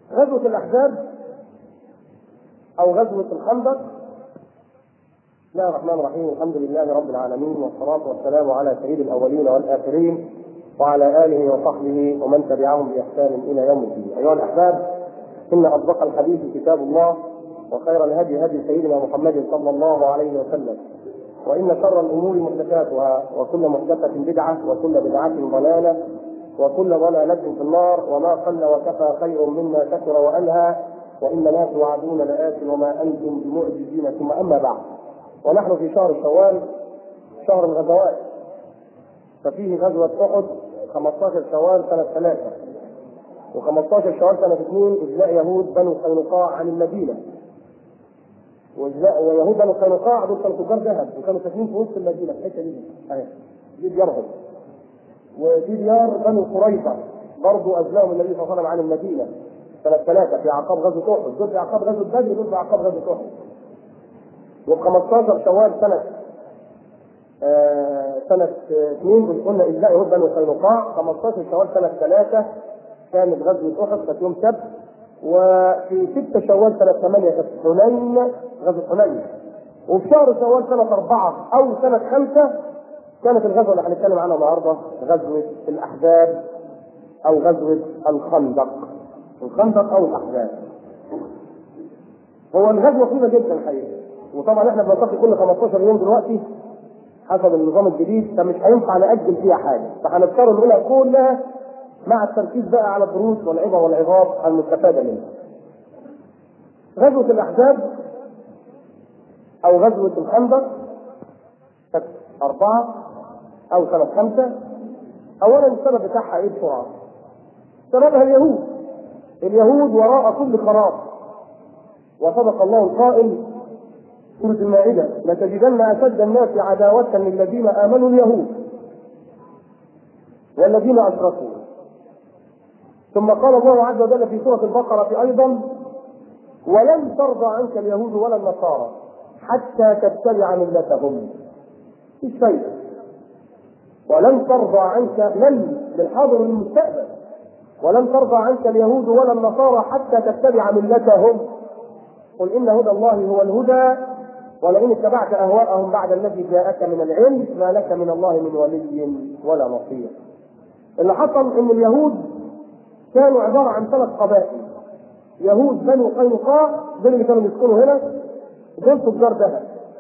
غزوة الأحزاب أو غزوة الخندق بسم الله الرحمن الرحيم الحمد لله رب العالمين والصلاة والسلام على سيد الأولين والآخرين وعلى آله وصحبه ومن تبعهم بإحسان إلى يوم الدين أيها الأحباب إن أصدق الحديث كتاب الله وخير الهدي هدي سيدنا محمد صلى الله عليه وسلم وإن شر الأمور محدثاتها وكل محدثة بدعة وكل بدعة ضلالة وكل ضلالة في النار وما قل وكفى خير مما كثر وألهى وإن ما توعدون لآت وما أنتم بمعجزين ثم أما بعد ونحن في شهر شوال شهر الغزوات ففيه غزوة أحد 15 شوال سنة ثلاثة و15 شوال سنة اثنين إجلاء يهود بنو قينقاع عن المدينة وإجلاء ويهود بنو قينقاع دول كانوا تجار ذهب وكانوا ساكنين في وسط المدينة في الحتة دي أهي دي ديارهم ودي ديار بنو قريظة برضه أجلاهم النبي صلى الله عليه وسلم عن المدينة سنة ثلاثة في أعقاب غزوة أحد دول في أعقاب غزوة بدر دول في أعقاب غزوة أحد وفي 15 شوال سنة آه سنة اثنين قلنا إجلاء يهود بنو قينقاع 15 شوال سنة ثلاثة كانت غزوة أحد كانت يوم سبت وفي 6 شوال سنة 8 كانت حنين غزوة حنين وفي شهر شوال سنة أربعة أو سنة خمسة كانت الغزوة اللي هنتكلم عنها النهاردة غزوة الأحزاب أو غزوة الخندق الخندق أو الأحزاب هو الغزوة طويلة جدا الحقيقة وطبعا احنا بنلتقي كل 15 يوم دلوقتي حسب النظام الجديد فمش هينفع نأجل فيها حاجة فهنضطر نقولها كلها مع التركيز بقى على الدروس والعبر والعظات المستفادة منها. غزوة الأحزاب أو غزوة الخندق سنة أربعة أو سنة خمسة أولا السبب بتاعها إيه بسرعة؟ سببها اليهود اليهود وراء كل خراب وصدق الله القائل سورة المائدة لتجدن أشد الناس عداوة للذين آمنوا اليهود والذين أشركوا ثم قال الله عز وجل في سورة البقرة أيضا ولن ترضى عنك اليهود ولا النصارى حتى تتبع ملتهم مفيش فايدة ولن ترضى عنك لن للحاضر والمستقبل ولن ترضى عنك اليهود ولا النصارى حتى تتبع ملتهم قل إن هدى الله هو الهدى ولئن اتبعت اهواءهم بعد الذي جاءك من العلم ما لك من الله من ولي ولا نصير. اللي حصل ان اليهود كانوا عباره عن ثلاث قبائل. يهود بنو قينقاع دول اللي كانوا بيسكنوا هنا دول تجار ذهب.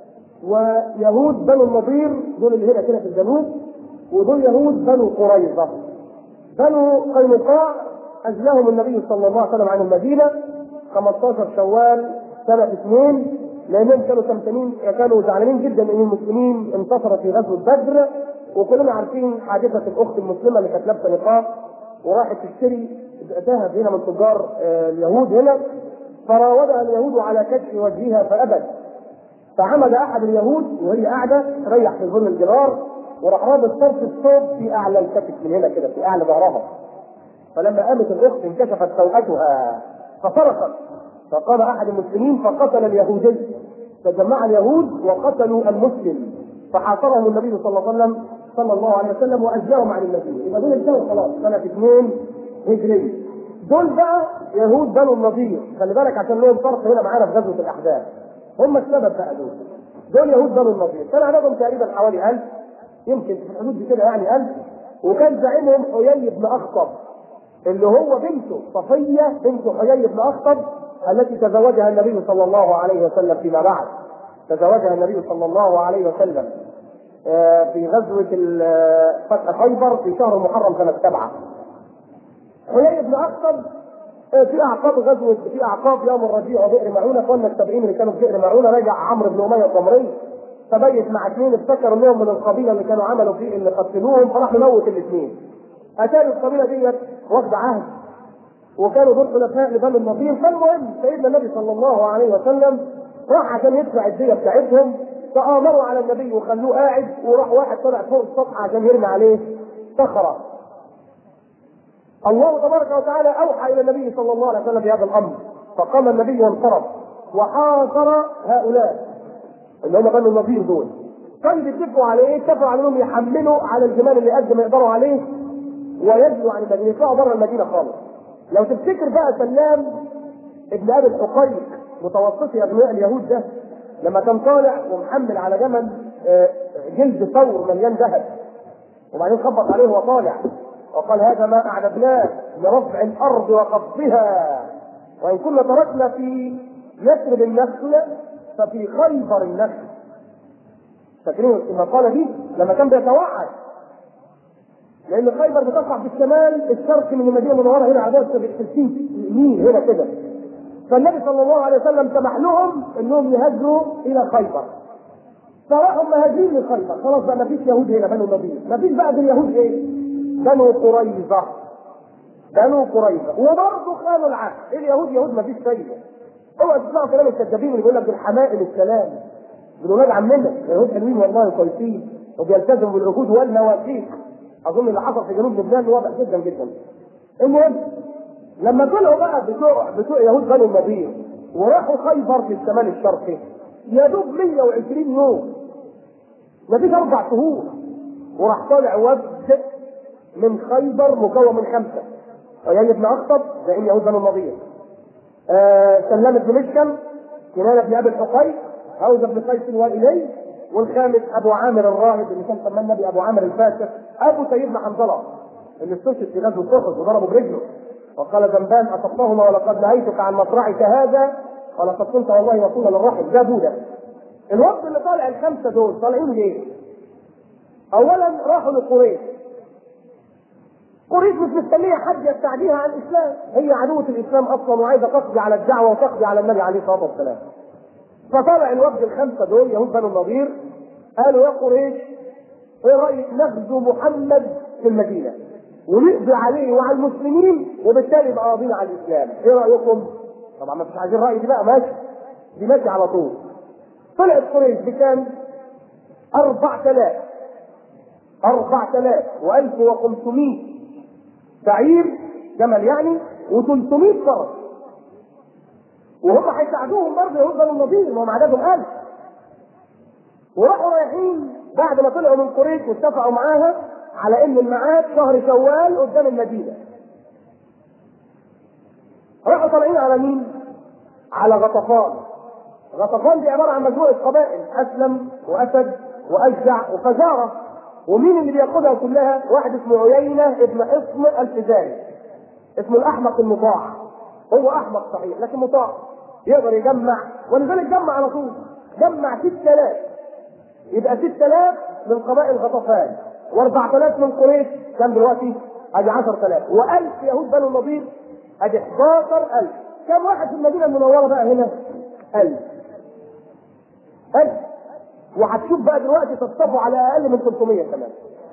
ويهود بنو النضير دول اللي هنا كده في الجنوب ودول يهود بنو قريظه. بنو قينقاع اجلاهم النبي صلى الله عليه وسلم عن المدينه 15 شوال سنه اثنين لانهم كانوا سمتمين كانوا زعلانين جدا ان المسلمين انتصرت في غزوه بدر وكلنا عارفين حادثه الاخت المسلمه اللي كانت لابسه نقاب وراحت تشتري ذهب هنا من تجار اليهود هنا فراودها اليهود على كشف وجهها فابت فعمد احد اليهود وهي قاعده تريح في ظل الجدار وراح رابط طرف الثوب في اعلى الكتف من هنا كده في اعلى ظهرها فلما قامت الاخت انكشفت سوءتها فصرخت فقال احد المسلمين فقتل اليهودي فجمع اليهود وقتلوا المسلم فحاصرهم النبي صلى الله عليه وسلم صلى الله عليه وسلم واجلاهم عن المدينه يبقى دول انتهوا خلاص سنه اثنين هجريه دول بقى يهود بنو النضير خلي بالك عشان لهم فرق هنا معانا في غزوه الاحزاب هم السبب بقى دول دول يهود بنو النضير كان عددهم تقريبا حوالي 1000 يمكن في الحدود دي كده يعني 1000 وكان زعيمهم حيي بن اخطب اللي هو بنته صفيه بنت حيي بن اخطب التي تزوجها النبي صلى الله عليه وسلم فيما بعد تزوجها النبي صلى الله عليه وسلم في غزوة فتح خيبر في شهر محرم سنة سبعة. حيي بن أخطب في أعقاب غزوة في أعقاب يوم الربيع وبئر معونة قلنا السبعين اللي كانوا في بئر معونة رجع عمرو بن أمية الضمري فبيت مع اثنين افتكر انهم من القبيله اللي كانوا عملوا فيه اللي قتلوهم فراح يموت الاثنين. اتاري القبيله ديت واخده عهد وكانوا دول خلفاء لبني النضير فالمهم سيدنا النبي صلى الله عليه وسلم راح عشان يدفع الدية بتاعتهم تآمروا على النبي وخلوه قاعد وراح واحد طلع فوق السطح عشان يرمي عليه صخرة. الله تبارك وتعالى أوحى إلى النبي صلى الله عليه وسلم بهذا الأمر فقام النبي وانصرف وحاصر هؤلاء اللي هم بنو النضير دول. كانوا بيتفقوا على ايه؟ اتفقوا على انهم يحملوا على الجمال اللي قد ما يقدروا عليه ويجلوا عن المدينه يطلعوا بره المدينه خالص. لو تفتكر بقى سلام ابن ابي الحقيق متوسطي ابناء اليهود ده لما كان طالع ومحمل على جمل آه، جلد ثور مليان ذهب وبعدين خبط عليه وهو طالع وقال هذا ما اعددناه لرفع الارض وقبضها وان كنا تركنا في يثرب النخل ففي خيبر النخل فاكرين المقاله دي لما كان بيتوعد لان خيبر بتقع في الشمال الشرقي من المدينه المنوره هنا على في السين يمين هنا كده فالنبي صلى الله عليه وسلم سمح لهم انهم يهاجروا الى خيبر فراحوا مهاجرين لخيبر خلاص بقى ما فيش يهود هنا بنو النضير ما فيش بقى اليهود ايه؟ بنو قريظه بنو قريظه وبرضه خانوا العهد اليهود يهود ما فيش فايده اوعى تسمعوا كلام الكذابين اللي بيقول لك دول حمائل السلام دول ولاد عمنا اليهود حلوين والله كويسين وبيلتزموا بالعهود والمواثيق اظن اللي حصل في جنوب لبنان واضح جدا جدا المهم لما طلعوا بقى بتوع بتوع يهود بني النضير وراحوا خيبر في الشمال الشرقي يا دوب 120 يوم مفيش اربع شهور وراح طالع وفد من خيبر مكون من خمسه عيان بن اخطب زعيم يهود بني النضير آه سلام بن مشكم كنانه بن ابي الحقيق هوزه بن قيس واليه والخامس ابو عامر الراهب اللي كان سماه النبي ابو عامر الفاسق ابو سيدنا حنظله اللي استشهد في غزوه احد وضربه برجله وقال ذنبان اصبتهما ولقد نهيتك عن مصرعك هذا ولقد كنت والله وصولا للرحم ده بوده الوقت اللي طالع الخمسه دول طالعين ليه؟ اولا راحوا لقريش قريش مش مستنيه حد يستعديها عن الاسلام هي عدوه الاسلام اصلا وعايزه تقضي على الدعوه وتقضي على النبي عليه الصلاه والسلام فطلع الوفد الخمسه دول يهود بنو النضير قالوا يا قريش ايه رايك نغزو محمد في المدينه ونقضي عليه وعلى المسلمين وبالتالي يبقى قاضينا على الاسلام ايه رايكم؟ طبعا ما فيش عايزين راي دي بقى ماشي دي ماشي على طول طلعت قريش بكام؟ 4000 4000 و1500 بعير جمل يعني و300 فرس وهم هيساعدوهم برضه يهود بنو النضير ما هم عددهم 1000 وراحوا رايحين بعد ما طلعوا من قريش واتفقوا معاها على ان الميعاد شهر شوال قدام المدينه راحوا طالعين على مين؟ على غطفان غطفان دي عباره عن مجموعه قبائل اسلم واسد واشجع وفزاره ومين اللي بياخدها كلها؟ واحد اسمه عيينه ابن حصن الفزاري اسمه الاحمق المطاع هو احمق صحيح لكن مطاع يقدر يجمع ولذلك جمع على طول جمع 6000 يبقى 6000 من قبائل غطفان و4000 من قريش كان دلوقتي ادي 10000 و1000 يهود بنو النضير ادي 11000 كم واحد في المدينه المنوره بقى هنا؟ 1000 1000 وهتشوف بقى دلوقتي تصطفوا على اقل من 300 كمان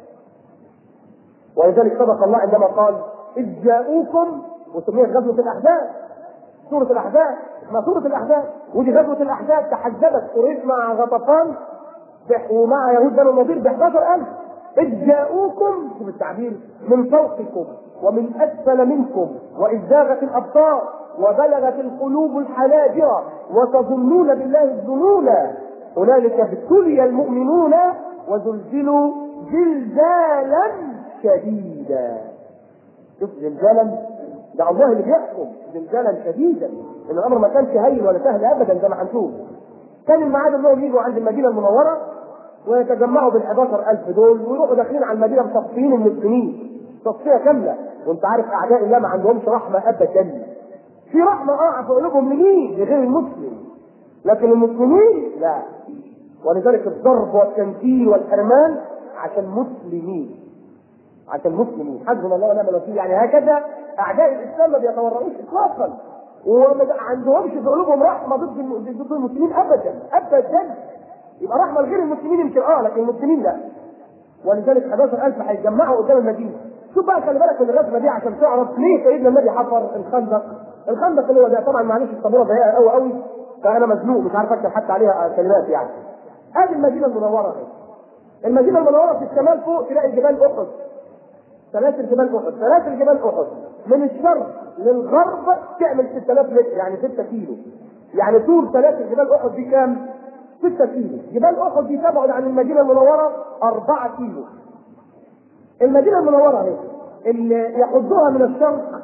ولذلك صدق الله عندما قال اذ جاءوكم وسميت غزوه الاحزاب سوره الاحزاب اسمها سوره الاحزاب ودي غزوه الاحزاب تحزبت قريش مع غطفان ومع يهود بنو النضير ب 11000 إذ جاءوكم شوف التعبير من فوقكم ومن أسفل منكم وإذ زاغت الأبصار وبلغت القلوب الحناجر وتظنون بالله الظنون هنالك ابتلي المؤمنون وزلزلوا زلزالا شديدا شوف زلزالا ده الله اللي بيحكم زلزالا شديدا ان الامر ما كانش هين ولا سهل ابدا زي ما هنشوف كان الميعاد انهم يجوا عند المدينه المنوره ويتجمعوا بال 11000 دول ويروحوا داخلين على المدينه مصفيين المسلمين تصفيه كامله وانت عارف اعداء الله ما عندهمش رحمه ابدا في رحمه اه في قلوبهم لمين؟ لغير المسلم لكن المسلمين لا ولذلك الضرب والتنكيل والحرمان عشان مسلمين عشان مسلمين حسبنا الله ونعم الوكيل يعني هكذا اعداء الاسلام ما بيتورعوش اطلاقا وما عندهمش في قلوبهم رحمه ضد ضد المسلمين ابدا ابدا يبقى رحمه لغير المسلمين يمكن اه لكن المسلمين لا ولذلك 11000 هيتجمعوا قدام المدينه شوف بقى خلي بالك من الرسمه دي عشان تعرف ليه سيدنا النبي حفر الخندق الخندق اللي هو ده طبعا معلش السبوره ضيقه قوي قوي فانا مزنوق مش عارف اكتب حتى عليها كلمات يعني ادي المدينه المنوره اهي المدينه المنوره في الشمال فوق تلاقي جبال احد سلاسل جبال احد سلاسل جبال احد من الشرق للغرب تعمل 6000 متر يعني 6 كيلو يعني طول سلاسل جبال احد دي كام؟ 6 كيلو جبال احد دي تبعد عن المدينه المنوره 4 كيلو المدينه المنوره اهي اللي يحدها من الشرق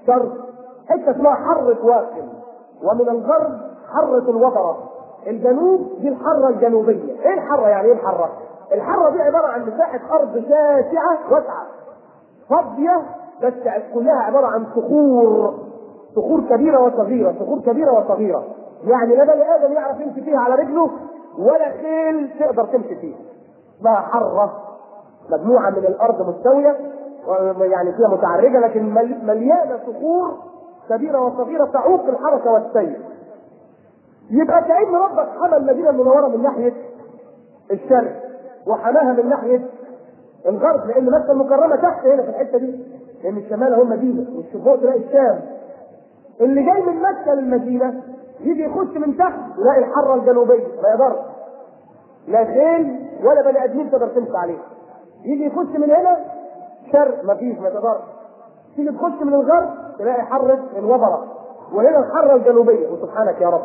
شرق حته اسمها حره واقم ومن الغرب حره الوبره الجنوب دي الحره الجنوبيه ايه الحره يعني ايه الحره الحره دي عباره عن مساحه ارض شاسعه واسعه فاضيه بس كلها عباره عن صخور صخور كبيره وصغيره صخور كبيره وصغيره يعني لا بني ادم يعرف يمشي فيها على رجله ولا خيل تقدر تمشي فيها اسمها حره مجموعه من الارض مستويه يعني فيها متعرجه لكن مليانه صخور كبيره وصغيره تعوق الحركه والسير يبقى كأن ربك حمى المدينه المنوره من ناحيه الشرق وحماها من ناحيه الغرب لان مكه المكرمه تحت هنا في الحته دي لان الشمال هو المدينه والشفوق تلاقي الشام اللي جاي من مكه للمدينه يجي يخش من تحت يلاقي الحره الجنوبيه ما يقدرش لا خيل ولا بني ادمين تقدر تمشي عليه يجي يخش من هنا شرق ما فيش ما تقدرش تيجي تخش من الغرب تلاقي حره الوبره وهنا الحره الجنوبيه وسبحانك يا رب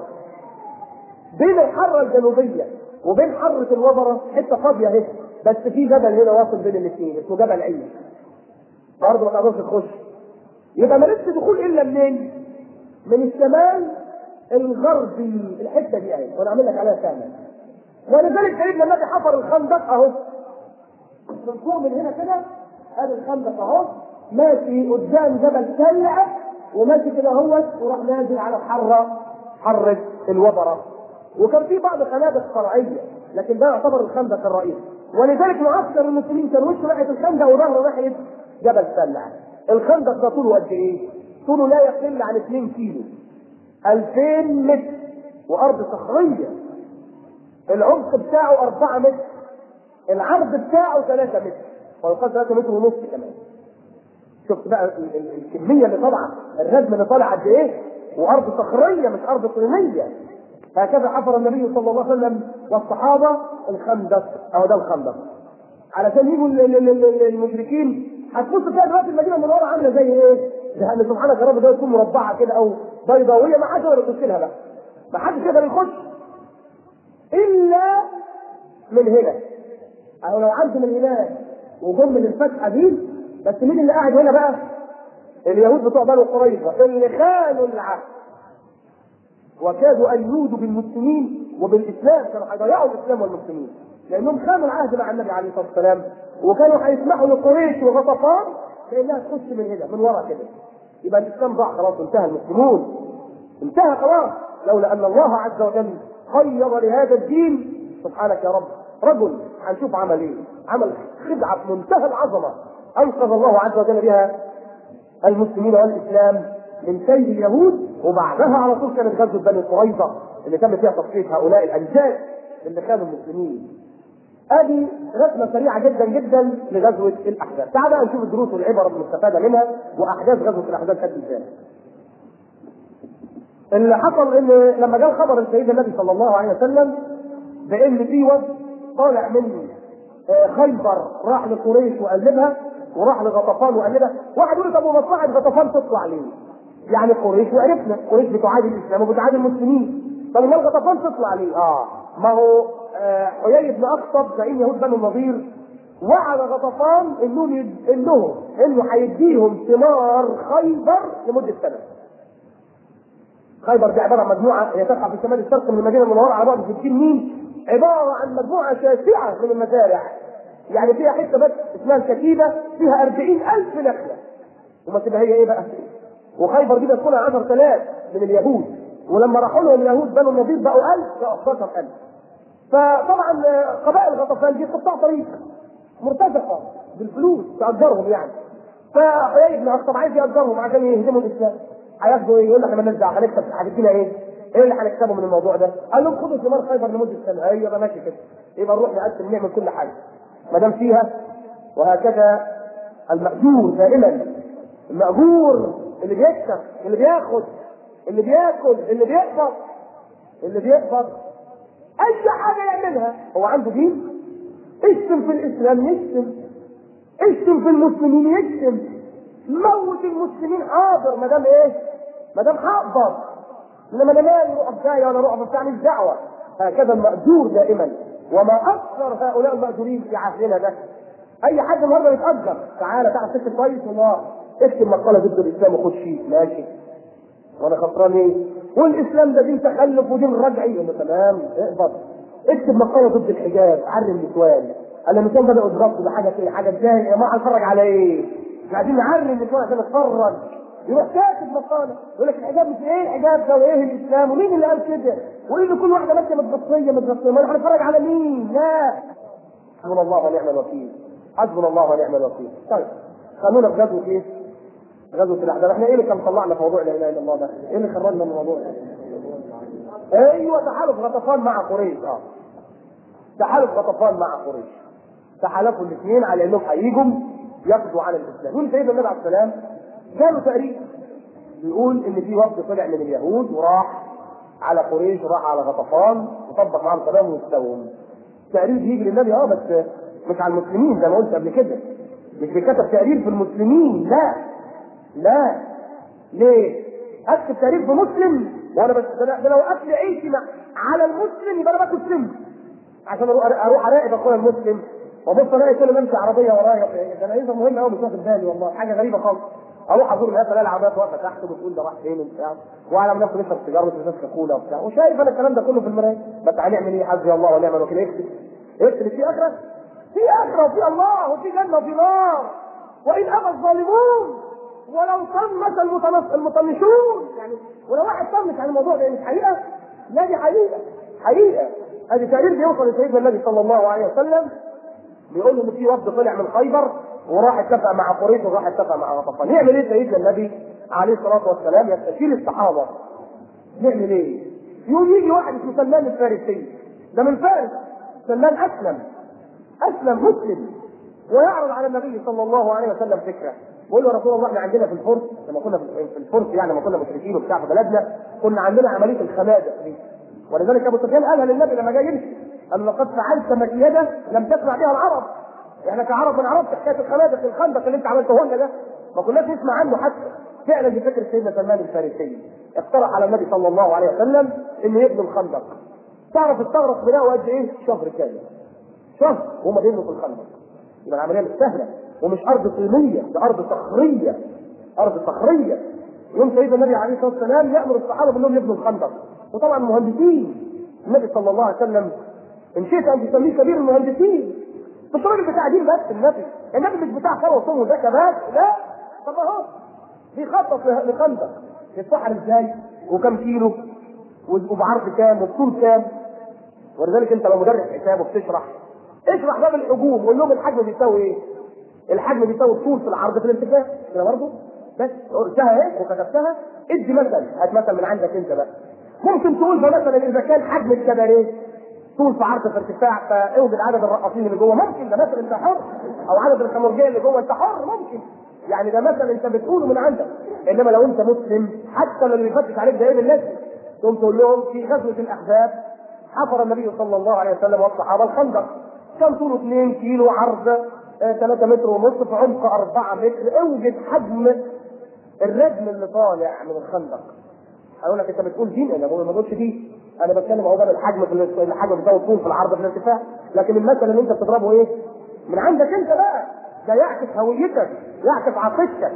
بين الحره الجنوبيه وبين حره الوبره حته فاضيه اهي بس في جبل هنا واصل بين الاثنين اسمه جبل عين برضه ما تقدرش تخش يبقى مالكش دخول الا منين؟ من الشمال الغربي الحته دي اهي وانا اعمل لك عليها كامل ولذلك سيدنا النبي حفر الخندق اهو من فوق من هنا كده ادي الخندق اهو ماشي قدام جبل سلع وماشي كده اهوت وراح نازل على حره حره الوبره وكان في بعض خنادق فرعيه لكن ده يعتبر الخندق الرئيسي ولذلك معسكر المسلمين كان وشه ناحيه الخندق وظهره ناحيه جبل سلع الخندق ده طوله قد ايه؟ طوله لا يقل عن 2 كيلو 2000 متر وارض صخريه العمق بتاعه 4 متر العرض بتاعه 3 متر ويقال 3 متر ونص كمان شفت بقى الكميه اللي طالعه الردم اللي طالع قد ايه وارض صخريه مش ارض طينيه هكذا حفر النبي صلى الله عليه وسلم والصحابه الخندق او ده الخندق علشان يجوا المشركين هتبص تلاقي دلوقتي المدينه المنوره عامله زي ايه؟ لان سبحانك يا رب ده تكون مربعه كده او بيضاويه ما حدش يقدر يخش لها بقى ما حدش يقدر يخش الا من هنا او لو عدوا من هناك وجم من الفتحه دي بس مين اللي قاعد هنا بقى؟ اليهود بتوع بنو قريظه اللي خانوا العهد وكادوا ان يودوا بالمسلمين وبالاسلام كانوا هيضيعوا الاسلام والمسلمين لانهم خانوا العهد مع النبي عليه الصلاه والسلام وكانوا هيسمحوا لقريش وغطفان بانها تخش من هنا من ورا كده يبقى الاسلام ضاع خلاص انتهى المسلمون انتهى خلاص لولا ان الله عز وجل خير لهذا الدين سبحانك يا رب رجل هنشوف عمل ايه عمل خدعه في منتهى العظمه انقذ الله عز وجل بها المسلمين والاسلام من كيد اليهود وبعدها على طول كانت غزوه بني قريظه اللي تم فيها تصفيه هؤلاء الانجاز اللي كانوا المسلمين. ادي رسمه سريعه جدا جدا لغزوه الاحزاب. تعال بقى نشوف الدروس والعبر المستفاده منها واحداث غزوه الاحزاب كانت ازاي. اللي حصل ان لما جاء خبر السيد النبي صلى الله عليه وسلم بان في وفد طالع من خيبر راح لقريش وقلبها وراح لغطفان وقلبها واحد يقول طب ومصلحه غطفان تطلع ليه؟ يعني قريش وعرفنا قريش بتعادي الاسلام وبتعادي المسلمين طب امال غطفان تطلع ليه؟ اه ما هو آه حيي بن اخطب زعيم يهود بنو النضير وعد غطفان انهم يد... انهم انه هيديهم ثمار خيبر لمده سنه. خيبر دي عباره عن مجموعه هي تقع في شمال الشرق من المدينه المنوره على بعد 60 ميل عباره عن مجموعه شاسعه من المزارع يعني فيها حته بس اسمها الكتيبه فيها 40000 نخله وما تبقى هي ايه بقى؟ وخيبر دي بتكون 10000 من اليهود ولما راحوا لهم اليهود بنو النضير بقوا 1000 بقوا 11000 فطبعا قبائل غطفان دي قطاع طريق مرتزقه بالفلوس تاجرهم يعني فحيي بن اخطب عايز ياجرهم عشان يهزموا الاسلام هياخدوا ايه؟ يقول لك احنا مالناش دعوه هنكسب هتدينا ايه؟ ايه اللي هنكسبه من الموضوع ده؟ قال لهم خدوا ثمار خيبر لمده سنه ايوه يبقى ماشي كده يبقى نروح نقسم نعمل كل حاجه ما دام فيها وهكذا المأجور دائما المأجور اللي بيكسب اللي بياخد اللي بياكل اللي بيقبض اللي بيقبض اي حاجه يعملها هو عنده دين اشتم في الاسلام يشتم اشتم في المسلمين يشتم موت المسلمين حاضر ما دام ايه؟ ما دام هقبض انما انا مالي رؤى جايه ولا رؤى بتاع مش دعوه هكذا المأجور دائما وما اكثر هؤلاء المأجورين في عصرنا ده اي حد النهارده يتأجر تعالى تعال ست كويس والله اكتب مقاله ضد الاسلام وخد شيء ماشي وانا خسران ايه؟ والاسلام ده دين تخلف ودين رجعي يقول له تمام اقبض اكتب مقاله ضد الحجاب علم النسوان انا النسوان بداوا يضربوا بحاجه ايه؟ حاجه ازاي يا جماعه اتفرج على ايه؟ احنا عايزين نعلم النسوان عشان نتفرج يروح كاتب مقاله يقول لك الحجاب مش ايه الحجاب ده وايه الاسلام ومين اللي قال كده؟ وايه اللي كل واحده ماشيه متغطيه متغطيه ما احنا هنتفرج على مين؟ لا حسبنا الله ونعم الوكيل حسبنا الله ونعم الوكيل طيب خلونا في غزوه ايه؟ غزوه الاحزاب احنا ايه اللي كان طلعنا في موضوع لا اله الا الله ده؟ ايه اللي خرجنا من الموضوع ده؟ ايوه تحالف غطفان مع قريش اه تحالف غطفان مع قريش تحالفوا الاثنين على انهم هيجوا يقضوا على الاسلام يقول سيدنا النبي عليه السلام كانوا تقريبا بيقول ان في وفد طلع من اليهود وراح على قريش وراح على غطفان وطبق معاهم كلام واستوهم تقرير بيجي للنبي اه بس مش على المسلمين زي ما قلت قبل كده مش بيكتب تقرير في المسلمين لا لا ليه؟ اكتب تقرير في مسلم وانا بس ده ده لو اكل عيشي مع على المسلم يبقى انا باكل سم عشان اروح اروح اراقب اخويا المسلم وابص الاقي كل ما امشي عربيه ورايا ده انا ايه مهم قوي مش واخد بالي والله حاجه غريبه خالص اروح ازور الناس الاقي العربيات واقفه تحت وبتقول ده راح فين وبتاع واعلم نفسي بيشرب سيجاره وبيشرب كولا وبتاع وشايف انا الكلام ده كله في المرايه بس هنعمل ايه حسبي الله ونعم الوكيل اكتب اكتب في اخره في اخره وفي الله وفي جنه وفي نار وان ابى الظالمون ولو طمس المطنش المطنشون يعني ولو واحد طمس عن الموضوع ده مش حقيقه لا دي حقيقه حقيقه ادي تقرير بيوصل لسيدنا النبي صلى الله عليه وسلم بيقول له ان في وفد طلع من خيبر وراح اتفق مع قريش وراح اتفق مع غطفان يعمل ايه سيدنا النبي عليه الصلاه والسلام يستشير الصحابه يعمل ايه؟ يقوم يجي واحد اسمه سلمان الفارسي ده من فارس سلمان اسلم اسلم مسلم ويعرض على النبي صلى الله عليه وسلم فكره بيقول له يا رسول الله احنا عندنا في الفرس لما كنا في الفرس يعني لما كنا مشركين وبتاع في بلدنا كنا عندنا عمليه الخماده دي ولذلك ابو سفيان قالها للنبي لما جاي يمشي قال له لقد فعلت مكيده لم تسمع بها العرب احنا كعرب ما نعرفش حكايه الخماده في الخندق اللي انت عملته لنا ده ما كناش نسمع عنه حتى فعلا دي فكره سيدنا سلمان الفارسي اقترح على النبي صلى الله عليه وسلم انه يبني الخندق تعرف استغرق بناءه قد ايه؟ شهر كامل شهر وهم بيبنوا في الخندق يبقى العمليه مش سهله ومش ارض طينيه ده ارض صخريه ارض صخريه يوم سيدنا النبي عليه الصلاه والسلام يامر الصحابه بانهم يبنوا الخندق وطبعا مهندسين النبي صلى الله عليه وسلم ان شئت ان تسميه كبير المهندسين مش راجل بتاع دين بس النبي النبي مش بتاع صلاه وصوم وزكاه بس لا طب اهو بيخطط لخندق يتسحر ازاي وكم كيلو وبعرض كام وبطول كام ولذلك انت لو مدرس حساب وبتشرح اشرح باب الحجوم وقول لهم الحجم بيساوي ايه؟ الحجم بيساوي الطول في العرض في الارتفاع كده برضه بس قلتها ايه وكتبتها ادي مثل هات مثل من عندك انت بقى ممكن تقول مثلا اذا كان حجم الكباريه طول في عرض في ارتفاع فاوجد عدد الرقاصين اللي جوه ممكن ده مثل انت حر او عدد الخمرجيه اللي جوه انت حر ممكن يعني ده مثل انت بتقوله من عندك انما لو انت مسلم حتى لو اللي بيفتش عليك ده ايه بالناس تقوم تقول لهم في غزوه الاحزاب حفر النبي صلى الله عليه وسلم والصحابه الخندق كان طوله 2 كيلو عرض 3 متر ونص في عمق 4 متر اوجد حجم الردم اللي طالع من الخندق هقول لك انت بتقول دين انا ما بقولش دين انا بتكلم اهو ده الحجم في الحجم بتاعه الطول في العرض في الارتفاع لكن المثل اللي انت بتضربه ايه؟ من عندك انت بقى ده يعكس هويتك يعكس عقيدتك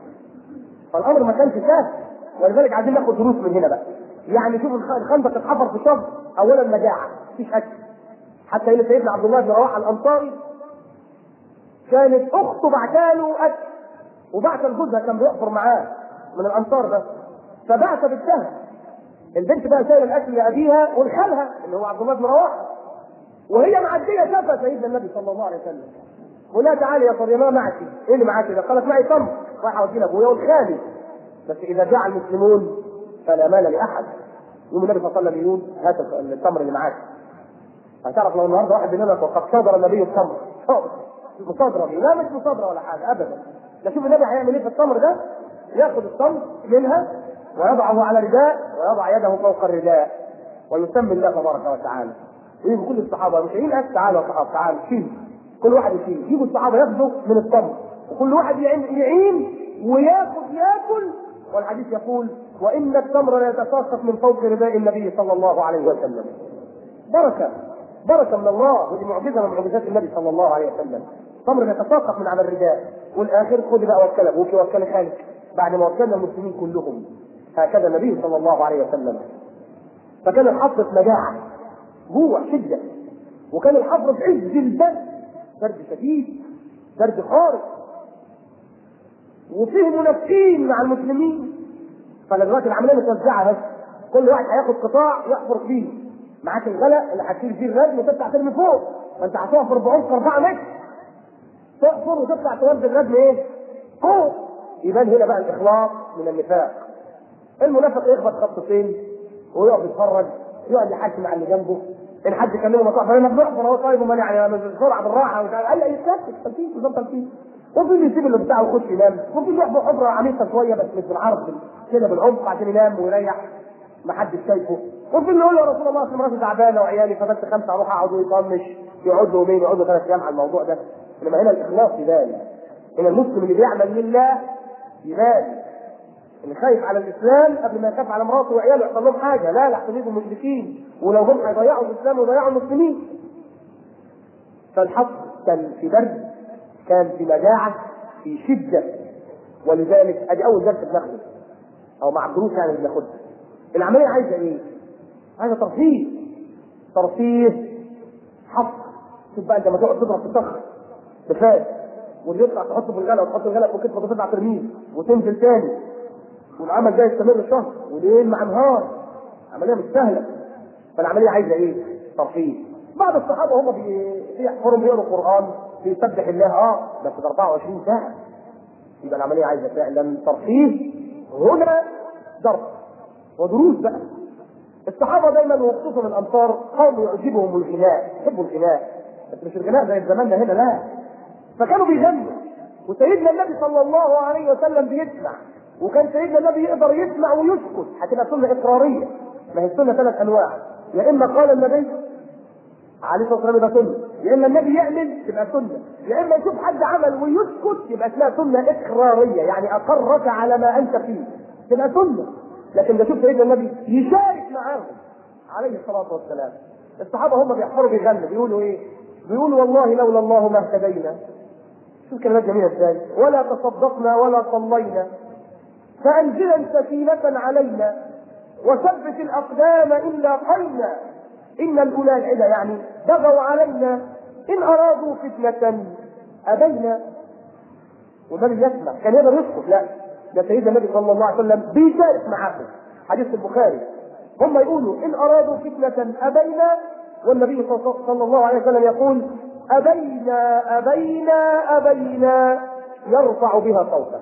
فالامر ما كانش سهل ولذلك عايزين ناخد دروس من هنا بقى يعني شوف الخندق اتحفر في شهر اولا مجاعه مفيش اكل حتى ان سيدنا عبد الله بن رواحه الانصاري كانت اخته بعتاله اكل وبعت لجوزها كان بيحفر معاه من الانصار ده فبعت بالسهم البنت بقى شايله الاكل لابيها ولخالها اللي هو عبد الله بن رواحه وهي معديه شافها سيدنا النبي صلى الله عليه وسلم قلنا تعالي يا فاطمه معك ايه اللي معاك ده؟ قالت معي تمر رايح اودي لابويا والخالي بس اذا جاع المسلمون فلا مال لاحد يوم النبي صلى الله عليه وسلم يقول هات التمر اللي معاك هتعرف لو النهارده واحد بيقول لك وقد صدر النبي التمر مصادره لا مش مصادره ولا حاجه ابدا لا شوف النبي هيعمل ايه في التمر ده ياخذ التمر منها ويضعه على رداء ويضع يده فوق الرداء ويسمي الله تبارك وتعالى ويجي كل الصحابه مش قايلين أس تعالوا يا صحابه تعالوا شيل كل واحد يشيل يجيبوا الصحابه ياخذوا من التمر وكل واحد يعين, يعين وياخذ ياكل والحديث يقول وان التمر لا يتساقط من فوق رداء النبي صلى الله عليه وسلم بركه بركه من الله ودي معجزه من معجزات النبي صلى الله عليه وسلم التمر يتساقط من على الرداء والاخر خدي بقى وكل ابوك وكل خالك بعد ما وكلنا المسلمين كلهم هكذا النبي صلى الله عليه وسلم فكان الحفر في مجاعه جوع شده وكان الحفر في عز البرد برد شديد برد خارق وفيه منافقين مع المسلمين فدلوقتي العمليه متوزعه بس كل واحد هياخد قطاع يحفر فيه معاك الغلق اللي هتشيل فيه الرجل وتطلع ترمي فوق فانت هتقف 4 4 متر تحفر وتطلع تودي الرجل ايه؟ فوق يبان هنا بقى الاخلاص من النفاق المنافق يخبط خطتين ويقعد يتفرج يقعد يحكي مع اللي جنبه ان حد كلمه مطاع فانا بنحفر هو طيب امال يعني بسرعه بالراحه ومش عارف اي يتكتك تلفيق نظام تلفيق وفي اللي يسيب اللي بتاعه ويخش ينام وفي اللي يحفر حفره عميقه شويه بس مش بالعرض كده بالعمق عشان ينام ويريح ما حدش شايفه وفي اللي يقول له يا رسول الله اصل مراتي تعبانه وعيالي فبس خمسه اروح اقعد ويطنش يقعد له يومين يقعد له ثلاث ايام على الموضوع ده انما هنا الاخلاص يبان هنا المسلم اللي بيعمل لله يبان اللي خايف على الاسلام قبل ما يخاف على مراته وعياله يحصل لهم حاجه لا لا يبقوا مشركين ولو هم هيضيعوا الاسلام ويضيعوا المسلمين فالحق كان في برد كان في مجاعه في شده ولذلك ادي اول درس بناخده او مع الدروس يعني بناخدها العمليه عايزه ايه؟ عايزه ترفيه ترفيه حق شوف بقى انت لما تقعد تضرب في الصخر بفاس واللي يطلع تحطه في الغلاء وتحط الغلاء في كتفه وتطلع ترميه وتنزل تاني والعمل ده يستمر شهر وليل مع نهار عمليه مش سهله فالعمليه عايزه ايه؟ ترفيه بعض الصحابه هم بيحفروا بيقروا القران بيسبح الله اه بس ب 24 ساعه يبقى العمليه عايزه فعلا ترفيه هنا درس ودروس بقى الصحابه دايما وخصوصا الانصار قوم يعجبهم الغناء يحبوا الغناء بس مش الغناء زي زماننا هنا لا فكانوا بيغنوا وسيدنا النبي صلى الله عليه وسلم بيسمع وكان سيدنا النبي يقدر يسمع ويسكت هتبقى سنه اقراريه ما هي السنه ثلاث انواع يا اما قال النبي عليه الصلاه والسلام يبقى سنه يا اما النبي يعمل تبقى سنه يا اما يشوف حد عمل ويسكت يبقى اسمها سنه اقراريه يعني اقرك على ما انت فيه تبقى سنه لكن ده شوف سيدنا النبي يشارك معاهم عليه الصلاه والسلام الصحابه هم بيحفروا بيغنوا بيقولوا ايه؟ بيقولوا والله لولا الله ما اهتدينا شوف كلمات جميله ازاي ولا تصدقنا ولا صلينا فانزلا سكينه علينا وثبت الاقدام ان لاقينا ان الاولى العدا يعني بغوا علينا ان ارادوا فتنه ابينا والنبي يسمع كان يقدر يسكت لا ده سيدنا النبي صلى الله عليه وسلم بيشارك معاهم حديث البخاري هم يقولوا ان ارادوا فتنه ابينا والنبي صلى الله عليه وسلم يقول ابينا ابينا ابينا يرفع بها صوته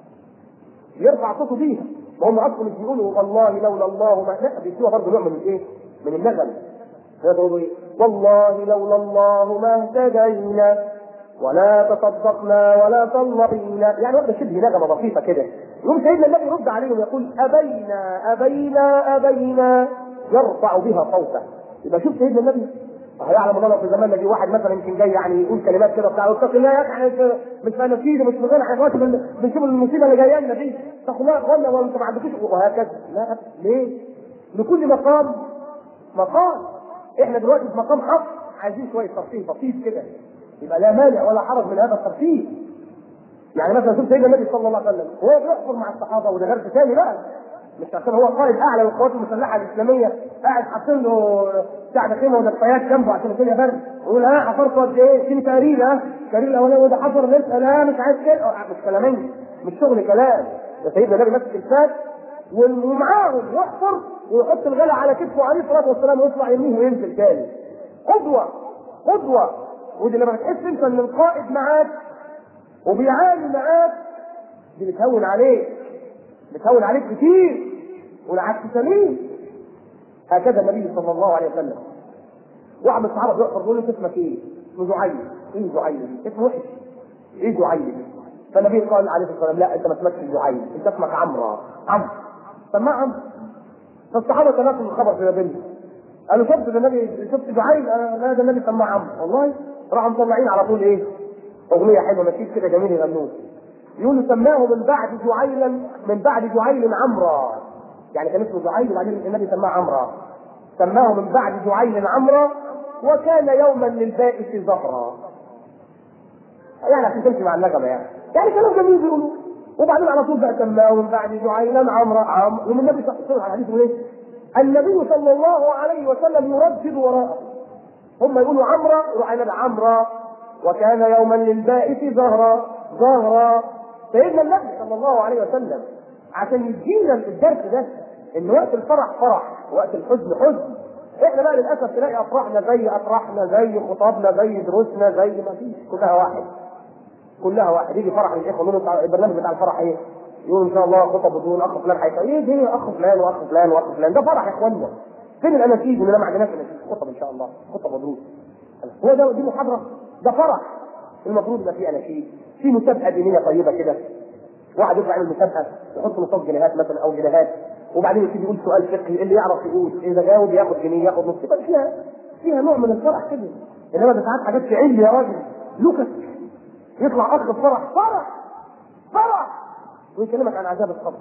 يرفع صوته بيها ما هم اصلا مش بيقولوا والله لولا الله ما لا بيدوها برضه نوع من الايه؟ من النغم يقولوا ايه؟ والله لولا الله ما اهتدينا ولا تصدقنا ولا صلينا يعني واخده شبه نغمه بسيطه كده يقوم سيدنا النبي يرد عليهم يقول ابينا ابينا ابينا يرفع بها صوته يبقى شوف سيدنا النبي هيعلم الله في زماننا دي واحد مثلا يمكن جاي يعني يقول كلمات كده بتاع اتق الله يا اخي احنا مش فنسيد ومش مغنى احنا دلوقتي بنشوف المصيبه اللي جايه لنا دي اتقوا الله يا اخوانا وانتم ما عندكوش وهكذا لا ليه؟ لكل مقام مقام احنا دلوقتي في مقام حق عايزين شويه ترفيه بسيط كده يبقى لا مانع ولا حرج من هذا الترفيه يعني مثلا شوف سيدنا النبي صلى الله عليه وسلم وهو بيحفر مع الصحابه وده درس ثاني بقى مش عشان هو قائد اعلى للقوات المسلحه الاسلاميه قاعد حاطين له بتاع خيمه ودفايات جنبه عشان الدنيا برد ويقول ها حفرت قد ايه؟ اديني تقرير ها التقرير الاولاني وده حفر لسه لا مش عايز كده مش كلامين مش شغل كلام ده سيدنا النبي ماسك الفات ومعاهم يحفر ويحط الغلا على كتفه عليه الصلاه والسلام ويطلع يمين وينزل تاني قدوه قدوه ودي لما بتحس انت ان القائد معاك وبيعاني معاك دي بتهون عليك بتهون عليك كتير والعكس سليم هكذا النبي صلى الله عليه وسلم واحد من الصحابه بيحفر بيقول له انت اسمك ايه؟ اسمه زعيم ايه زعيم؟ اسمه وحش ايه زعيم؟ فالنبي قال عليه الصلاه والسلام لا انت ما اسمكش زعيم انت اسمك عمرو عمرو سماه عمرو فالصحابه تناقضوا الخبر في بينهم قالوا شفت النبي شفت زعيم لا ده النبي سماه عمرو والله راحوا مطلعين على طول ايه؟ اغنيه حلوه نشيد كده جميل يغنوه يقولوا سماه من بعد جعيلا من بعد جعيل عمرا يعني كان اسمه جعيل وبعدين النبي سماه عمرا سماه من بعد جعيل عمرا وكان يوما للبائس ظهرا يعني عشان تمشي مع النغمه يعني يعني كلام جميل بيقولوا وبعدين على طول بقى سماه ومن بعد جعينا عمرو عمرو ومن النبي صلى الله عليه وسلم حديث ايه؟ النبي صلى الله عليه وسلم يردد وراءه هم يقولوا عمرو يروح قايل عمرو وكان يوما للبائس زهرا زهرا سيدنا النبي صلى الله عليه وسلم عشان يدينا الدرس ده ان وقت الفرح فرح وقت الحزن حزن احنا بقى للاسف تلاقي افراحنا زي افراحنا زي خطابنا زي دروسنا زي ما فيش كلها واحد كلها واحد يجي فرح الاخوه يقولوا بتاع البرنامج بتاع الفرح ايه؟ يقول ان شاء الله خطب بدون اخ فلان هيطلع ايه دي اخ فلان واخ فلان واخ فلان ده فرح يا اخوانا فين الاناشيد اللي ما عندناش اناشيد خطب ان شاء الله خطب ودروس هو ده دي محاضره ده فرح المفروض يبقى فيه اناشيد في مسابقه دينيه طيبه كده واحد يطلع يعمل مسابقه يحط نصاب جنيهات مثلا او جنيهات وبعدين يبتدي يقول سؤال فقهي اللي يعرف يقول اذا جاوب ياخد جنيه ياخد نص يبقى فيها فيها نوع من الفرح كده انما ده ساعات حاجات تعل يا راجل لوكس يطلع اخ فرح فرح فرح ويكلمك عن عذاب القبر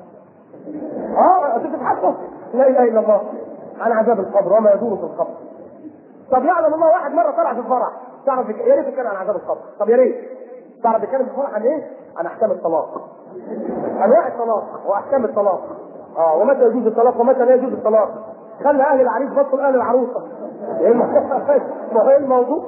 اه انت بتتحدث لا اله الا الله عن عذاب القبر وما يدور في القبر طب يعلم الله واحد مره طلع في الفرح تعرف يا ريت يتكلم عن عذاب القبر طب يا ريت تعرف يتكلم في الفرح عن ايه؟ عن احكام الطلاق انواع الطلاق واحكام الطلاق اه ومتى يجوز الطلاق ومتى لا يجوز الطلاق خلى اهل العريس بطل اهل العروسه ايه ما هو ايه الموضوع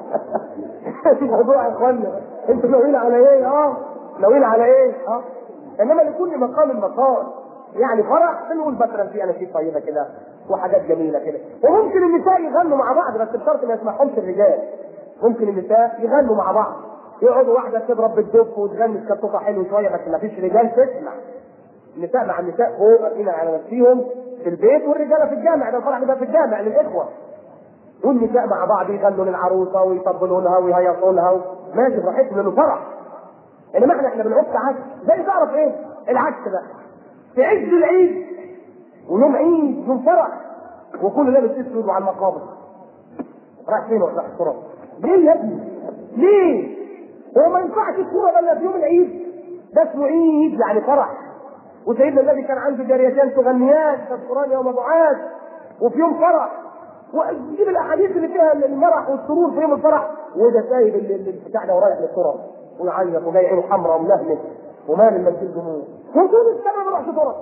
الموضوع يا اخوانا انتوا ناويين على ايه اه ناويين على ايه اه انما لكل مقام مقام يعني فرح بنقول مثلا في اناشيد طيبه كده وحاجات جميله كده وممكن النساء يغنوا مع بعض بس بشرط ما يسمعهمش الرجال ممكن النساء يغنوا مع بعض يقعدوا واحده تضرب بالدف وتغني سكتوكه حلو شويه بس ما فيش رجال تسمع النساء مع النساء فوق هنا على نفسهم في البيت والرجاله في الجامع ده الفرح بيبقى في الجامع للاخوه والنساء مع بعض يغنوا للعروسه ويطبلوا لها ويهيصوا لها ماشي براحتهم لانه فرح انما احنا احنا بنعك عكس زي تعرف ايه العكس بقى في عز العيد ويوم عيد يوم فرح وكل لابس اسود وعلى المقابر رايح فين رايح الصوره ليه يا ابني ليه هو ما ينفعش الصوره الا في يوم العيد ده اسمه عيد يعني فرح وسيدنا النبي كان عنده جاريتان تغنيان تذكران يوم بعاث وفي يوم فرح وتجيب الاحاديث اللي فيها المرح والسرور في يوم الفرح وده سايب البتاع ده ورايح للصوره ويعيط وجاي عينه حمراء وملهمس ومال المنزل دموع وطول السنه ما راحش فرح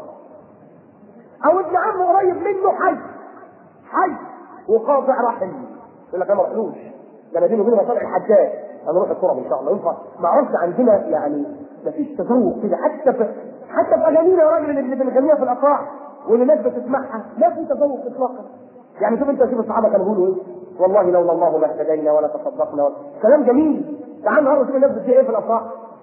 او ابن عمه قريب منه حي حي وقاطع رحم يقول لك انا ما رحلوش ده انا دي وبين مصالح الحجاج انا اروح الكرم ان شاء الله ينفع ما اعرفش عندنا يعني ما فيش تذوق كده حتى في حتى في اغانينا يا راجل اللي بنغنيها في الافراح واللي الناس بتسمعها لا في تذوق اطلاقا يعني شوف انت شوف الصحابه كانوا بيقولوا ايه والله لولا الله ما اهتدينا ولا تصدقنا ولا كلام جميل تعال النهارده شوف الناس بتقول ايه في الافراح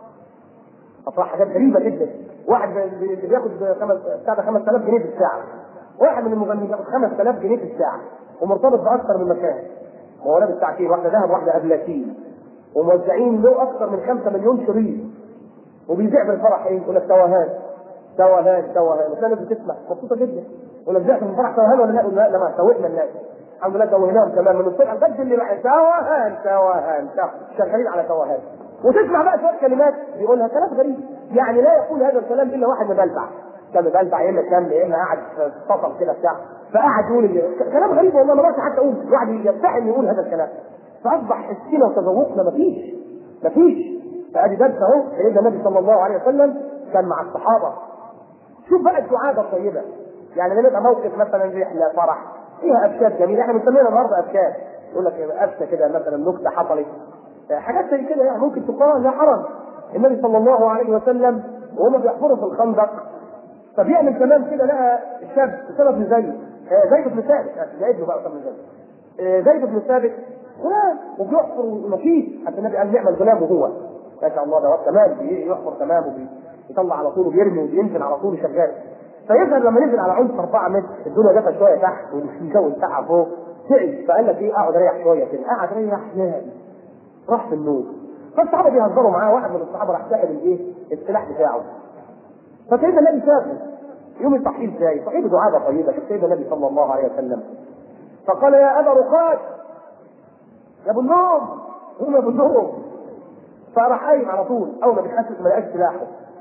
افراح حاجات غريبه جدا واحد بياخد خمس بتاع 5000 جنيه في الساعه واحد من المغنيين بياخد 5000 جنيه في الساعه ومرتبط باكثر من مكان هو لابس ساعتين واحده ذهب واحده ابلاتين وموزعين له اكثر من 5 مليون شريط وبيبيع في الفرح ايه؟ يقول لك توهان توهان توهان بس الناس بتسمع مبسوطه جدا يقول لك في الفرح توهان ولا لا؟ لا ما توهنا الناس الحمد لله توهناهم كمان من الصبح لغايه اللي بقى توهان توهان شغالين على توهان وتسمع بقى شويه كلمات بيقولها كلام غريب يعني لا يقول هذا الكلام الا واحد مبلبع كان مبلبع يا اما كان يا اما قاعد في سطل كده بتاع فقعد يقول كلام غريب والله ما حتى اقول الواحد يفتحم يقول هذا الكلام فاصبح حسنا وتذوقنا مفيش مفيش فادي درس اهو سيدنا النبي صلى الله عليه وسلم كان مع الصحابه شوف بقى الدعابه الطيبه يعني لما يبقى موقف مثلا رحله فرح فيها ابشات جميله احنا بنسميها النهارده ابشات يقول لك ابشه كده مثلا نكته حصلت حاجات زي كده يعني ممكن تقال لا حرج النبي صلى الله عليه وسلم وهم بيحفروا في الخندق فبيعمل كمان كده لقى الشاب اسامه بن زيد زيد بن ثابت زيد بن بقى اسامه بن زيد زيد بن ثابت غلام وبيحفر ونشيط حتى النبي قال نعمل غلام وهو ما شاء الله ده تمام يحفر تمام وبيطلع على طول وبيرمي وبينزل على طول شغال فيظهر لما نزل على عمق 4 متر الدنيا جت شويه تحت والجو بتاعها فوق تعب فقال لك ايه اقعد اريح شويه كده قعد ريح نام راح في النوم فالصحابه بيهزروا معاه واحد من الصحابه راح سائل الايه السلاح بتاعه فسيدنا النبي شافه يوم التحقيق ازاي؟ صحيح دعابه طيبه شوف سيدنا النبي صلى الله عليه وسلم فقال يا ابا رقاد يا ابو النوم قوم يا ابو النوم فراح قايم على طول اول ما بيحسس ما لقاش سلاحه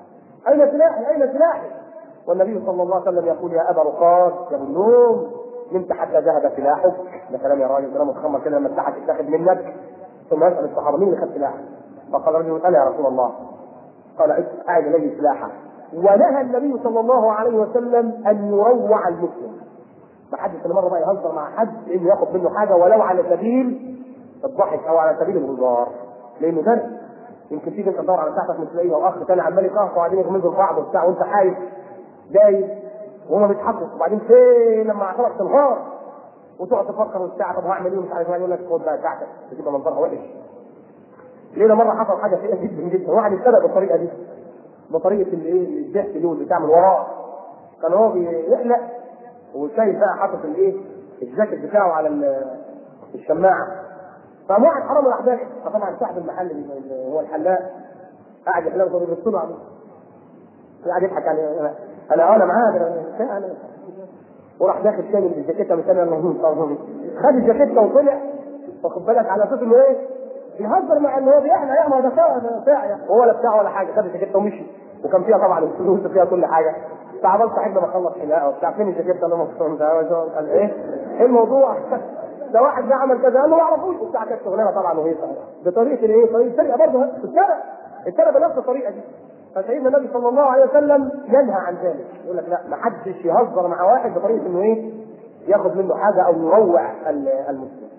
اين سلاحي اين سلاحي والنبي صلى الله عليه وسلم يقول يا ابا رقاد يا ابو النوم نمت حتى ذهب سلاحك ده كلام يا راجل كلام متخمر كده لما سلاحك اتاخد منك ثم يسال الصحابه مين اللي خد سلاحك؟ فقال الرجل انا يا رسول الله قال اعد اليه سلاحه ونهى النبي صلى الله عليه وسلم ان يروع المسلم ما حدش اللي مره بقى يهزر مع حد انه ياخد منه حاجه ولو على سبيل الضحك او على سبيل الهزار لانه درس يمكن تيجي انت تدور على ساعتك مش تلاقيها واخ تاني عمال يقهقه وبعدين يغمزوا في بعض وبتاع وانت خايف دايس وهما بيضحكوا وبعدين فين لما اعتبرك تنهار وتقعد تفكر وبتاع طب هعمل ايه ومش عارف يقول لك خد بقى ساعتك تبقى منظرها وحش ليله مره حصل حاجه سيئه جدا جدا واحد اتسرق بالطريقه دي بطريقه الايه الضحك دي واللي بتعمل وراه كان هو بيحلق وشايف بقى حاطط الايه الجاكيت بتاعه على الشماعه فقام واحد حرام راح داخل فطبعا صاحب المحل اللي هو الحلاق قاعد يحلق له بيبص له عليه قاعد يضحك عليه انا انا معاه انا انا وراح داخل تاني بالجاكيته من ثاني خد الجاكيته وطلع واخد بالك على اساس انه ايه بيهزر مع ان هو بيحلى يا ما ده ساعه وهو لا بتاع ولا حاجه خد الجاكيته ومشي وكان فيها طبعا الفلوس وفيها كل حاجه فعملت صاحبنا بخلص حلاقه وبتاع فين الجاكيته اللي مبسوط ده قال ايه؟ ايه الموضوع؟ ده واحد ده عمل كذا قال له ما اعرفوش وبتاع كانت شغلانه طبعا وهي بطريقه الايه؟ طريقه السرقه برضه السرقه السرقه بنفس الطريقه دي فسيدنا النبي صلى الله عليه وسلم ينهى عن ذلك يقول لك لا ما حدش يهزر مع واحد بطريقه انه ايه؟ ياخذ منه حاجه او يروع المسلم.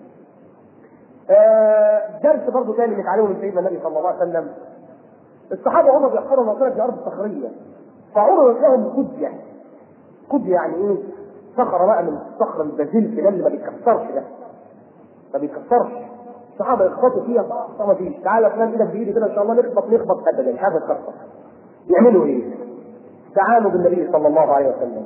آه درس برضه ثاني نتعلمه من سيدنا النبي صلى الله عليه وسلم الصحابه هم بيحفروا مقبره في ارض صخريه فعرضت لهم قديه قديه يعني ايه؟ صخره بقى من الصخر البازلت ده اللي ما بيتكسرش ده ما بيتكسرش الصحابه يخبطوا فيها طب ما فيش تعالى فلان ايدك بايدي كده ان شاء الله نخبط نخبط ابدا مش عارف تكسر يعملوا ايه؟ تعالوا بالنبي صلى الله عليه وسلم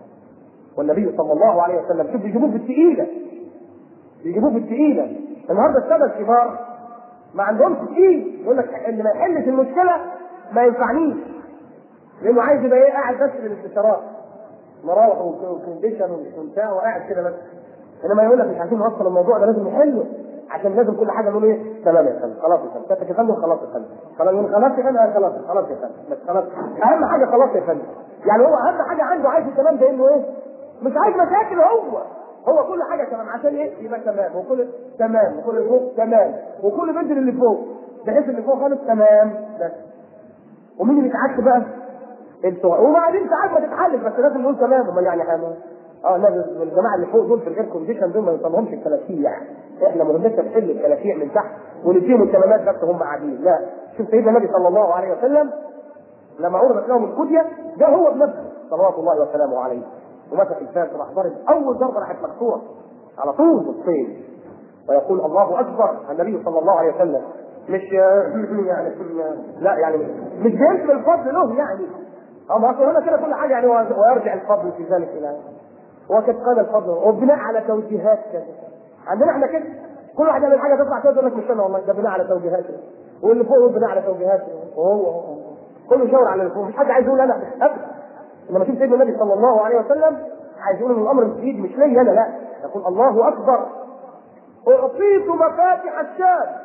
والنبي صلى الله عليه وسلم شوف بيجيبوه في الثقيله بيجيبوه في الثقيله النهارده الساده الكبار ما عندهمش تقيل يقول لك اللي ما يحلش المشكله ما ينفعنيش لانه عايز يبقى ايه قاعد بس للاستشارات مراوح وكونديشن وبتاع وقاعد كده بس انما يقول لك مش عايزين نوصل الموضوع ده لازم نحله عشان لازم كل حاجه نقول ايه تمام يا فندم خلاص يا فندم كتك يا فندم خلاص يا فندم خلاص يقول خلاص يا فندم خلاص خلاص يا فندم بس خلاص اهم حاجه خلاص يا فندم يعني هو اهم حاجه عنده عايز التمام ده انه ايه مش عايز مشاكل هو هو كل حاجه تمام عشان ايه يبقى تمام وكل تمام وكل اللي فوق تمام وكل بدل اللي فوق بحيث اللي فوق خالص تمام بس ومين اللي يتعكس بقى؟ انتوا وبعدين ساعات ما تتحلل بس لازم نقول تمام امال يعني احنا اه لازم الجماعه اللي فوق دول في الاير كونديشن دول ما يوصلهمش الكلاكيع احنا مهمتنا نحل الكلاكيع من تحت ونديهم الكمامات بس هم قاعدين لا شوف سيدنا النبي صلى الله عليه وسلم لما عرضت لهم الكديه ده هو بنفسه صلوات الله وسلامه عليه ومسك الفاس راح ضرب اول ضربه راحت مكسوره على طول نصين ويقول الله اكبر النبي صلى الله عليه وسلم مش يعني لا يعني مش بينسب الفضل له يعني اما اصل هنا كده كل حاجه يعني ويرجع الفضل في ذلك الى وقد قال الفضل وبناء على توجيهات كذا عندنا احنا كده كل واحد يعمل حاجه تطلع كده يقول لك مش انا والله ده بناء على توجيهاته واللي فوق بناء على توجيهاته وهو هو كله يشاور على اللي فوق مش حد عايز يقول انا ابدا لما تشوف سيدنا النبي صلى الله عليه وسلم عايز يقول ان الامر مش بايدي مش ليا انا لا يقول الله اكبر اعطيت مفاتح الشام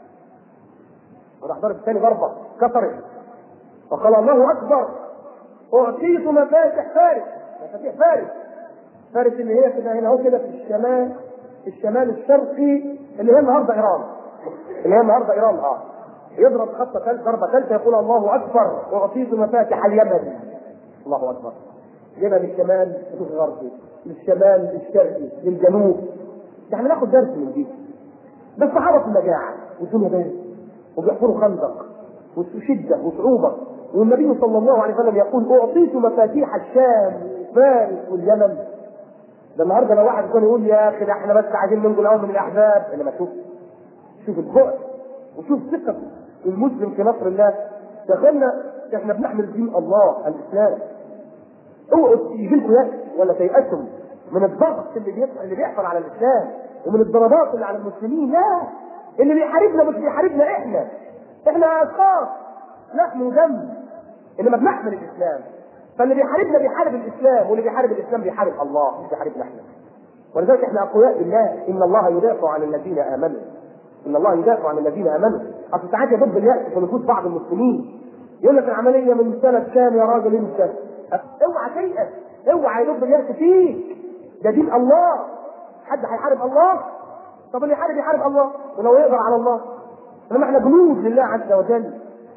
وراح ضرب الثاني ضربه كسرت وقال الله اكبر اعطيت مفاتح فارس مفاتيح فارس فارس اللي هي كده هنا اهو كده في الشمال في الشمال الشرقي اللي هي النهارده ايران اللي هي النهارده ايران اه يضرب خطه ثالث ضربه ثالثه يقول الله اكبر اعطيت مفاتح اليمن الله اكبر يبقى للشمال للغربي للشمال للشرقي للجنوب احنا ناخد درس من دي بس صحابه في المجاعه والدنيا بارد وبيحفروا خندق وشده وصعوبه والنبي صلى الله عليه وسلم يقول اعطيت مفاتيح الشام وفارس واليمن ده النهارده لو واحد يكون يقول يا اخي ده احنا بس عايزين ننجو الاول من الاحزاب انما شوف شوف البعد وشوف ثقه المسلم في نصر الله دخلنا احنا بنحمل دين الله الاسلام اوعوا يجي لكم يأس ولا تيأسوا من الضغط اللي بيحصل اللي بيحصل على الاسلام ومن الضربات اللي على المسلمين لا اللي بيحاربنا مش بيحاربنا احنا احنا اشخاص لحم ودم انما بنحمل الاسلام فاللي بيحاربنا بيحارب الاسلام واللي بيحارب الاسلام بيحارب الله مش بيحاربنا احنا ولذلك احنا اقوياء بالله ان الله يدافع عن الذين امنوا ان الله يدافع عن الذين امنوا اصل ساعات يضب اليأس في نفوس بعض المسلمين يقول لك العمليه من سنه كام يا راجل انت اوعى تيأس اوعى يضب اليأس فيك ده دين الله حد هيحارب الله طب اللي يحارب يحارب الله ولو يقدر على الله انما احنا جنود لله عز وجل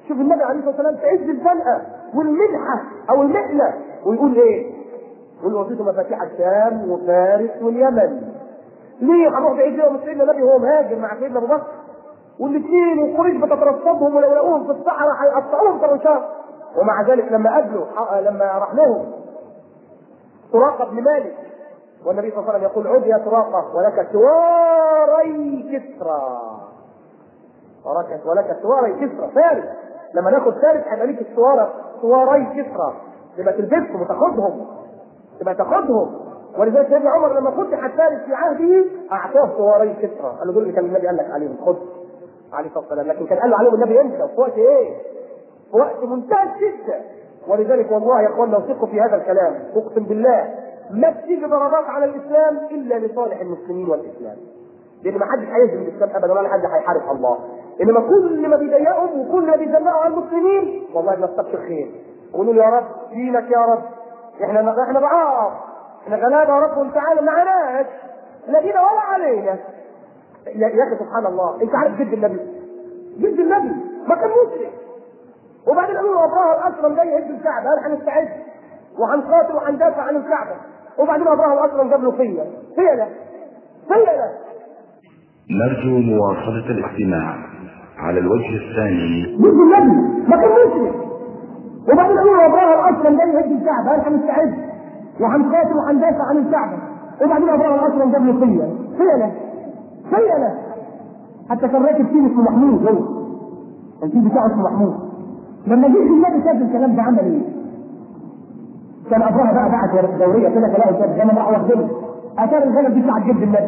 شوف النبي عليه الصلاه والسلام في عز الزنقه والمنحه او المحنه ويقول ايه؟ يقول وصيت مفاتيح الشام وفارس واليمن ليه هنروح بعيد يوم سيدنا النبي وهو مهاجر مع سيدنا ابو بكر والاثنين وقريش بتترصدهم ولو لقوهم في الصحراء هيقطعوهم طرنشات ومع ذلك لما قابلوا لما راح لهم سراقه بن مالك والنبي صلى الله عليه وسلم يقول عد يا سراقه ولك سواري كسرى ولك ولك سواري كسرى فارس لما ناخد فارس هيبقى ليك السوارة سواري كسرى تبقى تلبسهم وتاخدهم تبقى تاخدهم ولذلك سيدنا عمر لما فتح فارس في عهده اعطاه سواري كسرى قال له دول اللي كان النبي قال لك عليهم خد عليه الصلاه والسلام لكن كان قال له عليهم النبي امتى في وقت ايه؟ في وقت منتهى الشده ولذلك والله يا اخوانا وثقوا في هذا الكلام اقسم بالله ما بتيجي ضربات على الاسلام الا لصالح المسلمين والاسلام لان ما حدش هيهزم الاسلام ابدا ولا حد هيحارب الله انما كل ما بيضايقهم وكل ما بيزنقوا على المسلمين والله بنستبشر خير قولوا له يا رب دينك يا رب احنا احنا ضعاف احنا غلابه يا رب وانت عالم معناش لا فينا ولا علينا يا يا اخي سبحان الله انت عارف جد النبي جد النبي ما كان مسلم وبعدين قالوا له ابراهيم اصلا جاي يهد الكعبه قال هنستعد وهنقاتل وهندافع عن الكعبه وبعدين ابراهيم اصلا جاب له فيا فيا فيا نرجو مواصلة الاستماع على الوجه الثاني جد النبي ما كان مسلم وبعدين قالوا له ابراهيم اصلا جاي يهد الكعبه قال هنستعد وهنقاتل وهندافع عن الكعبه وبعدين ابراهيم اصلا جاب له فيا فيا فيا حتى كان راكب فيه اسمه محمود هو كان فيه بتاعه اسمه محمود لما جه النبي شاف الكلام ده عمل ايه؟ كان ابوها بقى بعت دوريه كده تلاقي شاف غنم راح واخدها اثار الغنم دي بتاعت جد النبي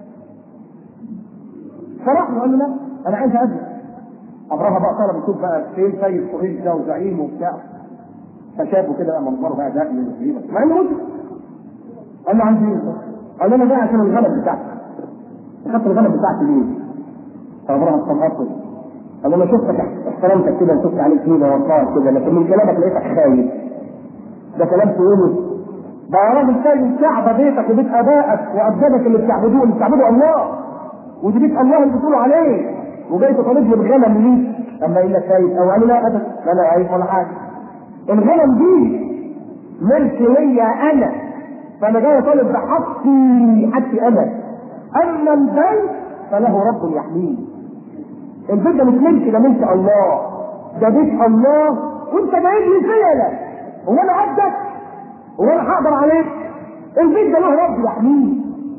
فراح له قال له لا انا عايز اذن ابراهيم بقى طلب يشوف بقى فين سيد قريش ده وزعيم وبتاع فشافه كده منظره بقى ده مع انه مسلم قال له عندي ايه؟ قال له انا جاي عشان الغنم بتاعتي خدت الغنم بتاعتي ليه؟ فابراهيم استنقذه قال له انا شفتك احترمتك كده شفت عليك كده وقار كده لكن من كلامك لقيتك خايف ده كلام تقوله ده يا راجل سايب الكعبه بيتك وبيت ابائك واجدادك اللي بتعبدوه اللي بتعبدوا الله ودي بيت الله اللي بتقولوا عليه وجاي تطالب لي بالغنم ليه؟ اما يقول لك خايف او قال له لا ابدا لا لا خايف ولا حاجه الغنم دي ملك ليا انا فانا جاي اطالب بحقي حقي انا اما البيت فله رب يحميه البيت ده مش ملك ده ملك الله ده بيت الله وانت جايب لي فيا هو انا عبدك هو انا هقدر عليك البيت ده له رب يحميه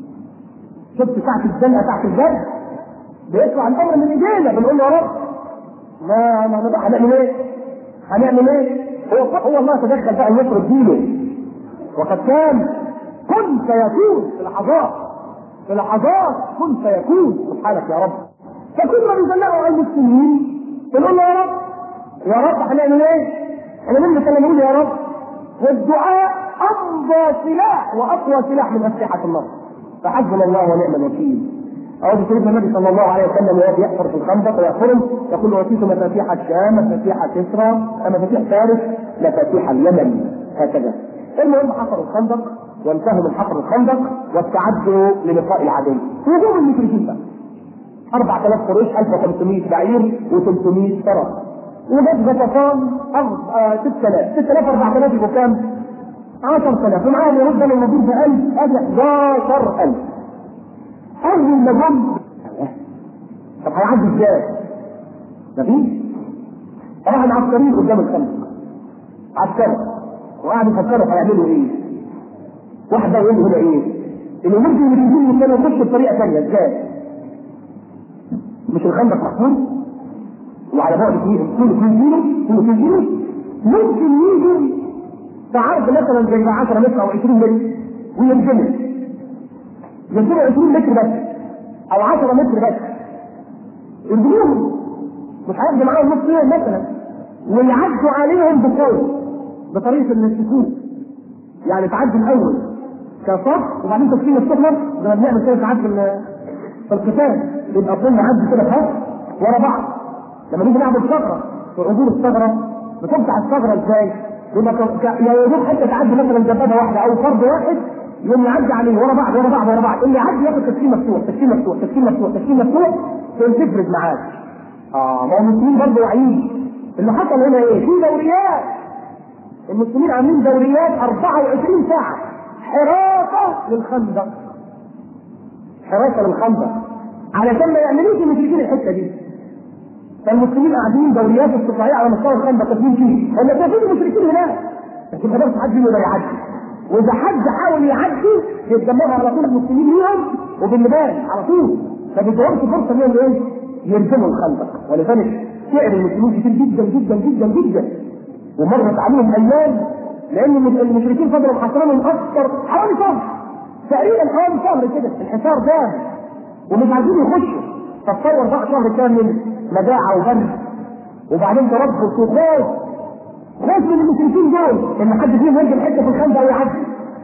شفت ساعة الزنقة تحت الجد بيطلع الامر من ايدينا بنقول له يا رب ما ما ما هنعمل ايه؟ هنعمل ايه؟ هو هو الله تدخل بقى يفرض دينه وقد كان كن فيكون في لحظات في لحظات كن فيكون سبحانك يا رب فكل ما بيزنقوا على المسلمين بنقول له يا رب يا رب هنعمل ايه؟ احنا مين بنقول يا رب؟ والدعاء امضى سلاح واقوى سلاح من اسلحه النصر فحسبنا الله ونعم الوكيل أو سيدنا النبي صلى الله عليه وسلم وهو يحفر في الخندق ويحفرهم يقول وتيت مفاتيح الشام مفاتيح كسرى مفاتيح فارس مفاتيح اليمن هكذا المهم حفروا الخندق وانتهوا من حفر الخندق واستعدوا للقاء العدو هجوم المشركين بقى 4000 قريش 1500 بعير و300 فرس وجد غطفان أرض 6000 6000 4000 يبقوا كام؟ 10000 ومعاهم يرد من المدير ب 1000 ادي 11000 اول ما جم طب هيعدي ازاي؟ مفيش راح معسكرين قدام الخندق عسكري وقعدوا يفكروا هيعملوا ايه؟ واحد بقى يقول هنا ايه؟ اللي ممكن يجيبوا كانوا يخشوا بطريقه ثانيه ازاي؟ مش الخندق محفوظ وعلى بعد كيلو كيلو كيلو كيلو كيلو ممكن يجوا في عرض مثلا زي 10 متر او 20 متر وينزلوا ينزلوا 20 متر بس او 10 متر بس ينزلوهم مش هياخدوا معاهم نص يوم مثلا ويعدوا عليهم بقوه بطريقه السكوت يعني تعدي الاول كصف وبعدين تسكين السفر زي ما بنعمل كده ساعات في في القتال يبقى كل عدي كده خط ورا بعض لما نيجي نعمل ثغره في عبور الثغره بتفتح الثغره ازاي؟ يبقى يا دوب حتى تعدي مثلا دبابه واحده او فرد واحد يوم يعدي عليه ورا بعض ورا بعض ورا بعض اللي يعدي ياخد تسكين مفتوح تسكين مفتوح تسكين مفتوح تسكين مفتوح تفرد معاك اه ما هو المسلمين برضه واعيين اللي حصل هنا ايه؟ في دوريات المسلمين عاملين دوريات 24 ساعة حراسة للخندق حراسة للخندق علشان ما يعملوش المشركين الحتة دي فالمسلمين قاعدين دوريات استطلاعية على مستوى الخندق تسليم فيه هم شايفين المشركين هناك لكن ما قدرش حد فيهم يعدي واذا حد حاول يعدي يتجمعوا على طول المسلمين ليهم وبالنبال على طول ما بيدورش فرصه انهم ايه؟ يرسموا الخندق ولذلك سعر المسلمين كتير جدا جدا جدا جدا ومرت عليهم ايام لان المشركين فضلوا محاصرينهم اكثر حوالي شهر تقريبا حوالي شهر كده الحصار دام ومش عايزين يخشوا فتصور بقى شهر كامل مجاعه وبرد وبعدين تربص وخوف خوف من المشركين دول ان حد فيهم ينزل حته في الخندق ويعدي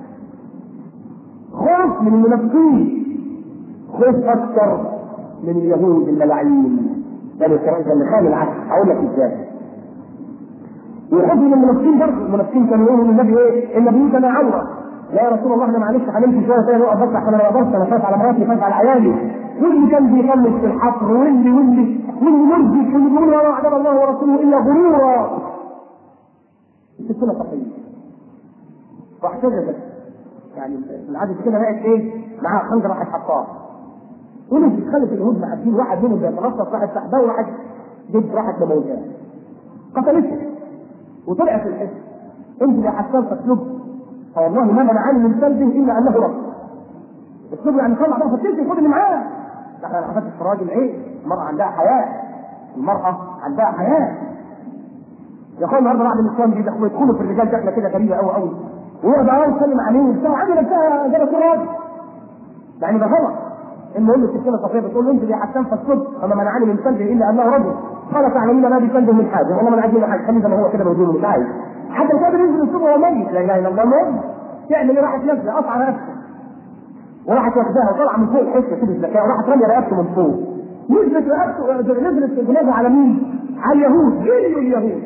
خوف من المنافقين خوف اكثر من اليهود الملاعين بني اسرائيل اللي خان العهد هقول لك ازاي وخوف من المنافقين برضه المنافقين كانوا يقولوا للنبي ايه ان بيوتنا عوره لا يا رسول الله احنا معلش هنمشي شويه تاني نقف بس عشان انا ما اقدرش انا خايف على مراتي خايف على عيالي واللي كان بيخلص في الحفر واللي واللي واللي مرجف واللي بيقول ولا وعد الله ورسوله الا غرورا السنه صحيحه واحتجبت يعني العدد كده بقت ايه معاها خنجر راحت حطاها ولو بتخلف اليهود معدين واحد منهم بيتنصف واحد سحباه وواحد جد راحت لموتاه قتلته وطلعت الحس انت يا حسان فاسلب فوالله ما منعني من سلبه الا انه رب اسلوب يعني طلع بقى فتشي خد اللي معاه احنا ما حفتش في الراجل ايه المرأة عندها حياة المرأة عندها حياة يا اخوان النهارده بعد الاسلام دي دخلوا يدخلوا في الرجال دخله كده غريبه قوي قوي ويقعد عاوز يتكلم عليه وبتاع عامل نفسها جابت راجل يعني ده غلط المهم السكينه الصفيه بتقول له انت يا حسان فالصدق فما منعني من سلبه الا انه رجل قال تعلمين ما بيسلبه من حاجه والله ما انا عايز منه حاجه خليه زي ما هو كده موجود مش عايز حتى مش قادر ينزل السوق وهو ميت لا اله الا الله ميت تعمل ايه راحت نازله قطع نفسه وراحت واخداها وطلع من فوق حته كده الزكاه وراحت راميه رقبته من فوق نزلت رقبته نزلت الجنازه على مين؟ على اليهود جريوا اليهود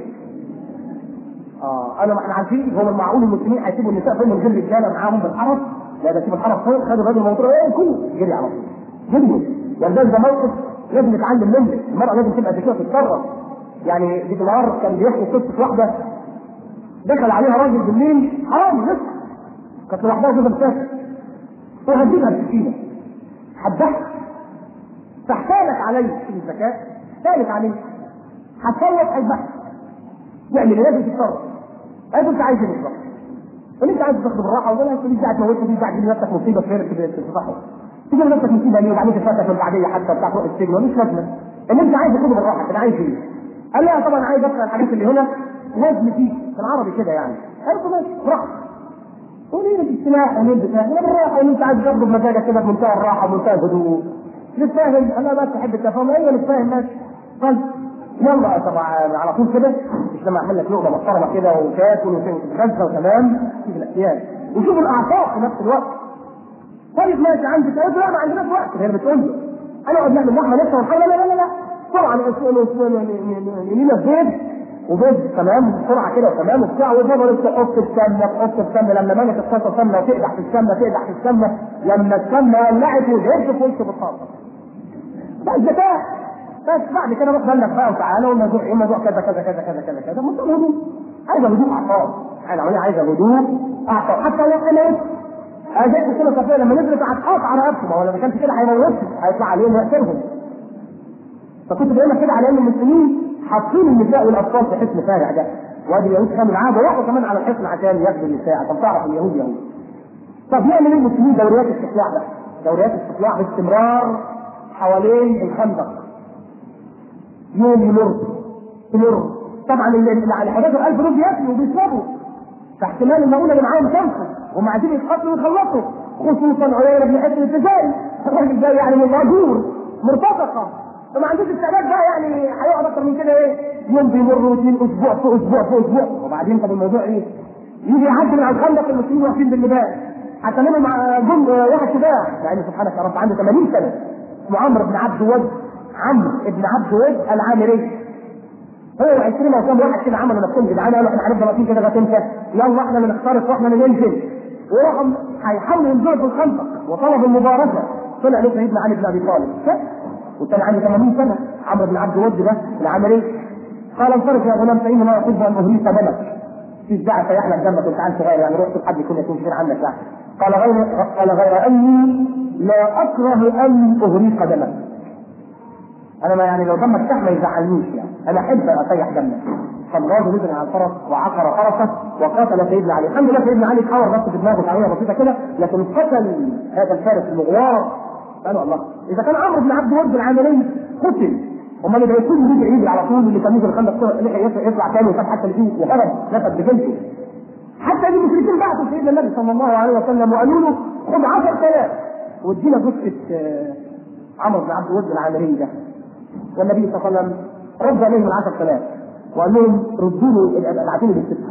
اه انا ما احنا عارفين هو المعقول المسلمين هيسيبوا النساء فين من غير رجاله معاهم بالحرس لا ده سيب الحرس فوق خدوا الراجل الموضوع ايه كله جري على طول جري يعني ده ده موقف لازم نتعلم منه المرأة لازم تبقى ذكية تتصرف يعني دي نهار كان بيحكي قصة واحدة دخل عليها راجل بالليل حرام لسه كانت لوحدها كده بتاكل وهديها السكينة حدها تحتالك عليه في الزكاة تالك عليه هتصوت هيذبحك يعني لازم تتصرف ايوه انت عايز ايه بالظبط اللي انت عايز تاخده بالراحه ولا انت دي ساعه موتك دي ساعه تجيب نفسك مصيبه خير في الصحه تجيب نفسك مصيبه ليه وبعدين تفتح البعديه حتى بتاع فوق السجن مش لازمه اللي انت عايز تاخده بالراحه انا عايز ايه؟ قال لها طبعا عايز اقرا الحاجات اللي هنا وزن فيه في العربي كده يعني قال له ماشي براحتك وليه الاجتماع وليه البتاع انا بالراحه اللي انت عايز تاخده بمزاجك كده بمنتهى الراحه ومنتهى الهدوء مش فاهم انا بس احب التفاهم ايوه مش فاهم ماشي طيب يلا طبعا على طول كده مش لما اعمل لك لقمه محترمه كده وتاكل وتتغذى وتمام تيجي الاحتياج وشوف الاعصاب في نفس الوقت طيب ماشي عندك قلت لا ما عندناش وقت هي بتقول له انا اقعد نعمل لحمه لسه ونحاول لا لا لا لا طبعا لينا بيض وبيض تمام بسرعه كده وتمام وبتاع وفضل تحط السمنه تحط السمنه لما مالت الطاسه سمنه وتقدح في السمنه تقدح في السمنه لما السمنه ولعت وجهزت في وش بالطاسه ده الذكاء بس بعد كده روح بلغ بقى وتعالى والموضوع ايه الموضوع كذا كذا كذا كذا كذا كذا منتهى الهدوء عايزه هدوء اعصاب العمليه عايزه هدوء اعصاب حتى لو انا اجيت السنه صفيه لما نزلت هتقطع رقبته ما هو لو ما كانش كده هيموتهم هيطلع عليهم ويقتلهم فكنت بقول لك كده على ان المسلمين حاطين النساء والاطفال في حصن فارع ده وادي اليهود كانوا العاده وراحوا كمان على الحصن عشان ياخدوا النساء عشان تعرف اليهود يهود طب يعمل ايه المسلمين دوريات استطلاع بقى دوريات استطلاع باستمرار حوالين الخندق يوم يمر يمر طبعا ال 11000 دول بياكلوا وبيشربوا فاحتمال المؤونه اللي معاهم تنفذ وهم عايزين يتقتلوا ويخلصوا خصوصا عيينة بن حسن التجاري الراجل ده يعني من مأجور مرتزقه فما عندوش استعداد بقى يعني هيقعد اكتر من كده ايه يوم بيمر واثنين اسبوع في اسبوع في اسبوع وبعدين طب الموضوع ايه؟ يجي يعدي من على الخندق المسلمين واقفين باللباس حتى منهم مع جم واحد شجاع يعني سبحانك يا رب عنده 80 سنه اسمه عمرو بن عبد ود عمرو بن عبد ود العامري هو 20 او كام واحد كده عملوا نفسهم جدعان قالوا احنا هنفضل واقفين كده لغايه امتى؟ يلا احنا اللي نخترق واحنا اللي ننزل وراحوا هيحاولوا ينزلوا في الخندق وطلبوا المبارزه طلع له سيدنا علي بن ابي طالب والثاني عنده 80 سنه عمرو بن عبد ود ده العملي قال انصرف يا غلام فاني لا احب ان اهريك دمك في داعي سيحلق دمك وانت عيل صغير يعني روح شوف حد يكون يكون كبير عنك يعني قال غير قال غير اني لا اكره ان اهريق دمك انا ما يعني لو دمك تحت ما يزعلنيش يعني انا احب اسيح دمك فالغاز نزل على الفرس وعقر فرسه وقاتل سيدنا علي الحمد لله سيدنا علي اتحور بس في دماغه تعويه بسيطه كده لكن قتل هذا الفارس المغوار قالوا الله اذا كان عمرو بن عبد الود العامري قتل امال اللي بيكون يجي يجي على طول اللي كان يجي الخندق يطلع تاني وساب حتى اللي فيه وهرب نفذ بجلده حتى المشركين بعثوا سيدنا النبي صلى الله عليه وسلم وقالوا له خد 10000 وادينا جثه عمرو بن عبد الود العامري ده والنبي صلى الله عليه وسلم رد عليهم ال 10000 وقال لهم ردوا له ابعتوا له بالستة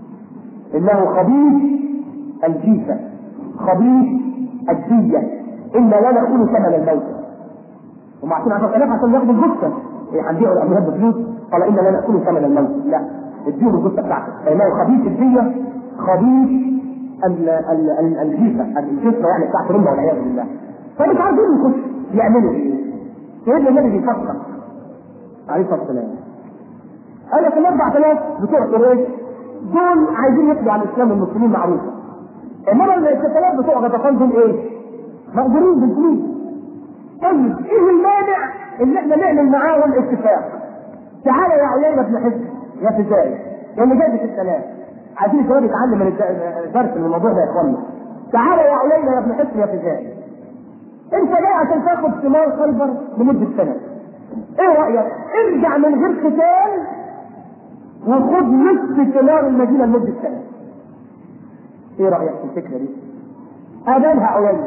انه خبيث الجيفة خبيث الدية انا لا نقول ثمن الموت هم عارفين 10000 عشان ياخدوا الجثة إيه هنبيعوا الاموال بفلوس قال انا لا نقول ثمن الموت لا اديهم الجثة بتاعته فانه خبيث الدية خبيث ال- ال- ال- الجيفة الجثة يعني بتاعت رمة والعياذ بالله فمش عارفين يخش يعملوا ايه سيدنا النبي بيفكر عليه الصلاه والسلام قال لك ال 4000 بتوع قريش دول عايزين يقضوا على الاسلام والمسلمين معروفه انما ال 6000 بتوع غطفان دول ايه؟ مقدورين بالفلوس طيب ايه المانع ان احنا نعمل معاهم اتفاق تعالى يا عيينة بن حزب يا فزاري اللي جاي في السلام عايزين الشباب يتعلم من الد- درس من الموضوع ده يا اخوانا تعالى يا عيينة يا ابن حزب يا فزاري انت جاي عشان تاخد ثمار خيبر لمده سنه ايه رايك؟ ارجع من غير قتال وخد نصف ثمار المدينه لمده سنه. ايه رايك في الفكره دي؟ قابلها اولا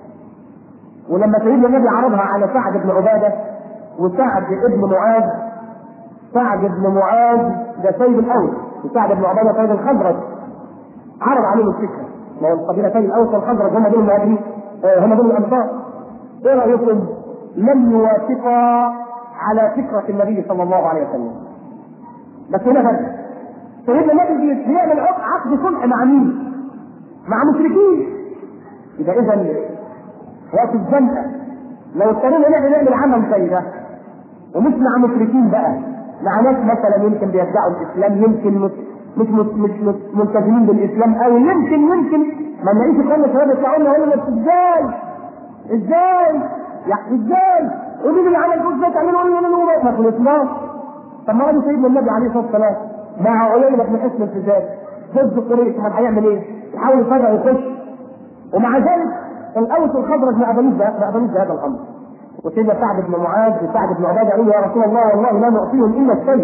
ولما سيدنا النبي عرضها على سعد بن عباده وسعد بن معاذ سعد بن معاذ ده سيد الاوس وسعد بن عباده سيد الخزرج عرض عليه الفكره ما هو القبيلتين الاوس والخزرج هم دول المهاجرين آه، هم دول الانصار ايه رايكم؟ لم يوافقا على فكره النبي صلى الله عليه وسلم بس هنا فرق سيدنا النبي بيعمل عقد عقد صلح مع مين؟ مع مشركين يبقى اذا وقت الزنقه لو اضطرينا ان احنا نعمل عمل زي ده ومش مع مشركين بقى مع ناس مثلا يمكن بيدعوا الاسلام يمكن مش مش مش, مش, مش ملتزمين بالاسلام قوي يمكن يمكن ما نلاقيش اخواننا الشباب يطلعوا لنا يقولوا لنا ازاي ازاي يعني ازاي قولوا لي على الجزء ده تعملوا قولوا لي ما في الاسلام طب ما هو سيدنا النبي عليه الصلاه والسلام مع عيينة بن حسن الفزاز ضد قريش ما هيعمل ايه؟ يحاول يفرق ويخش ومع ذلك الاوس والخزرج ما قبلوش ده- ما قبلوش هذا الامر وسيدنا سعد بن معاذ وسعد بن عباده قالوا يا رسول الله والله لا نعطيهم الا السيف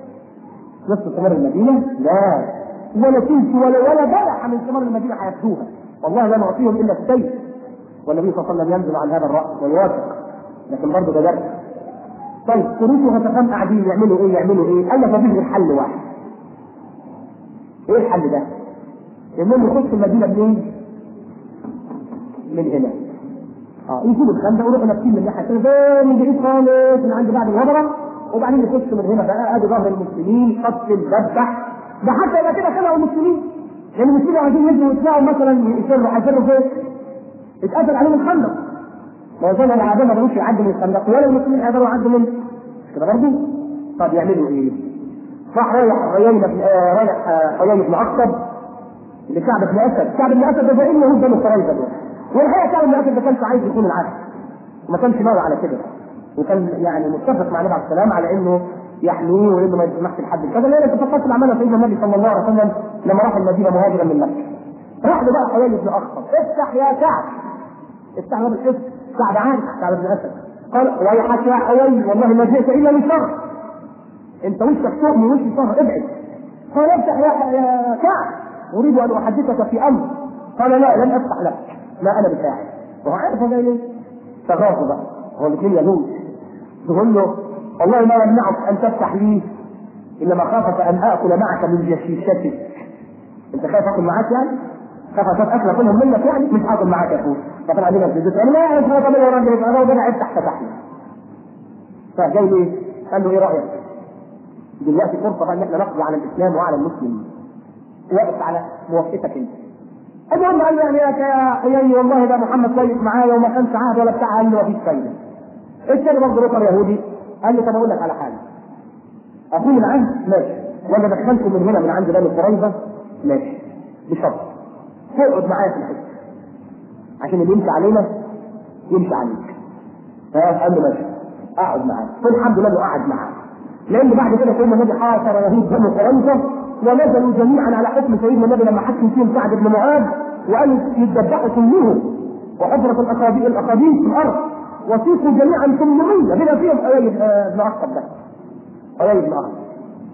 نصف ثمار المدينه لا ولا تلك ولا ولا بلح من ثمار المدينه هياخدوها والله لا نعطيهم الا السيف والنبي صلى الله عليه وسلم ينزل عن هذا الراس ويوافق لكن برضه ده درس طيب قريش وغطفان قاعدين يعملوا ايه يعملوا ايه؟ قال لك مفيش غير حل واحد. ايه الحل ده؟ انهم يخشوا المدينه منين؟ من هنا. اه يجيبوا الخندق ويروحوا نافسين من الناحيه الثانيه من بعيد خالص من عند بعد الهضره وبعدين يخشوا من هنا بقى ادي ظهر المسلمين قتل ذبح ده حتى يبقى كده خلقوا المسلمين لان المسلمين عايزين يجوا يطلعوا مثلا يسروا هيسروا فين؟ اتقتل عليهم الخندق ما زال العادة ما بقوش يعدوا من الخندق ولا المسلمين هيقدروا يعدوا منه مش كده برضه؟ طب يعملوا ايه؟ راح رايح عيين بن آه، رايح آه، عيين بن عقب لكعب بن اسد، كعب بن اسد ده زي اليهود بنو قريظه دول. والحقيقه كعب بن اسد ده كانش عايز يكون العكس. ما كانش ناوي على كده. وكان يعني متفق مع النبي عليه السلام على انه يحميه وانه ما يسمحش لحد كذا لان اتفاقات اللي عملها سيدنا النبي صلى الله عليه وسلم لما راح المدينه مهاجرا من مكه. راح له بقى حيي بن اخطب افتح يا كعب افتح باب الحزب كعب عارف كعب بن اسد قال ويحك يا حيي والله ما جئت الا لشر انت وشك تؤمن وشي شهر ابعد قال افتح يا يا كعب اريد ان احدثك في امر قال لا لن افتح لك لا انا بتاعي وهو عارف هذا ليه فغاظ بقى هو الاثنين يهود تقول له والله ما يمنعك ان تفتح لي الا مخافه ان اكل معك من جشيشتك انت خايف اكل معاك يعني؟ خايف اشوف اكل اكلهم منك يعني مش هاكل معاك يا اخوي فكان عندنا في البيت قال لا مش هاكل يا راجل انا وجدع افتح فتح لي فجاي ليه؟ قال له ايه رايك؟ دلوقتي فرصه بقى ان احنا نقضي على الاسلام وعلى المسلمين واقف على موافقتك انت المهم قال له يعني يا حيي والله ده محمد كويس معايا وما كانش عهد ولا بتاع قال له مفيش فايده الثاني برضه رقم يهودي قال له طب اقول لك على حاجه اقول العهد ماشي وانا دخلكم من هنا من عند بني قريظه ماشي بشرط تقعد معايا في الحته عشان اللي يمشي علينا يمشي عليك ها قال له ماشي اقعد معاه فالحمد لله انه قعد معاه لان بعد كده سيدنا النبي حاصر يهود بني قريظه ونزلوا جميعا على حكم سيدنا النبي لما حكم فيهم سعد بن معاذ وقالوا يتذبحوا كلهم وحضرة الاخابيل الاخابيل في الارض وسيقوا جميعا 800 بما فيهم حيي بن اخطب ده حيي بن اخطب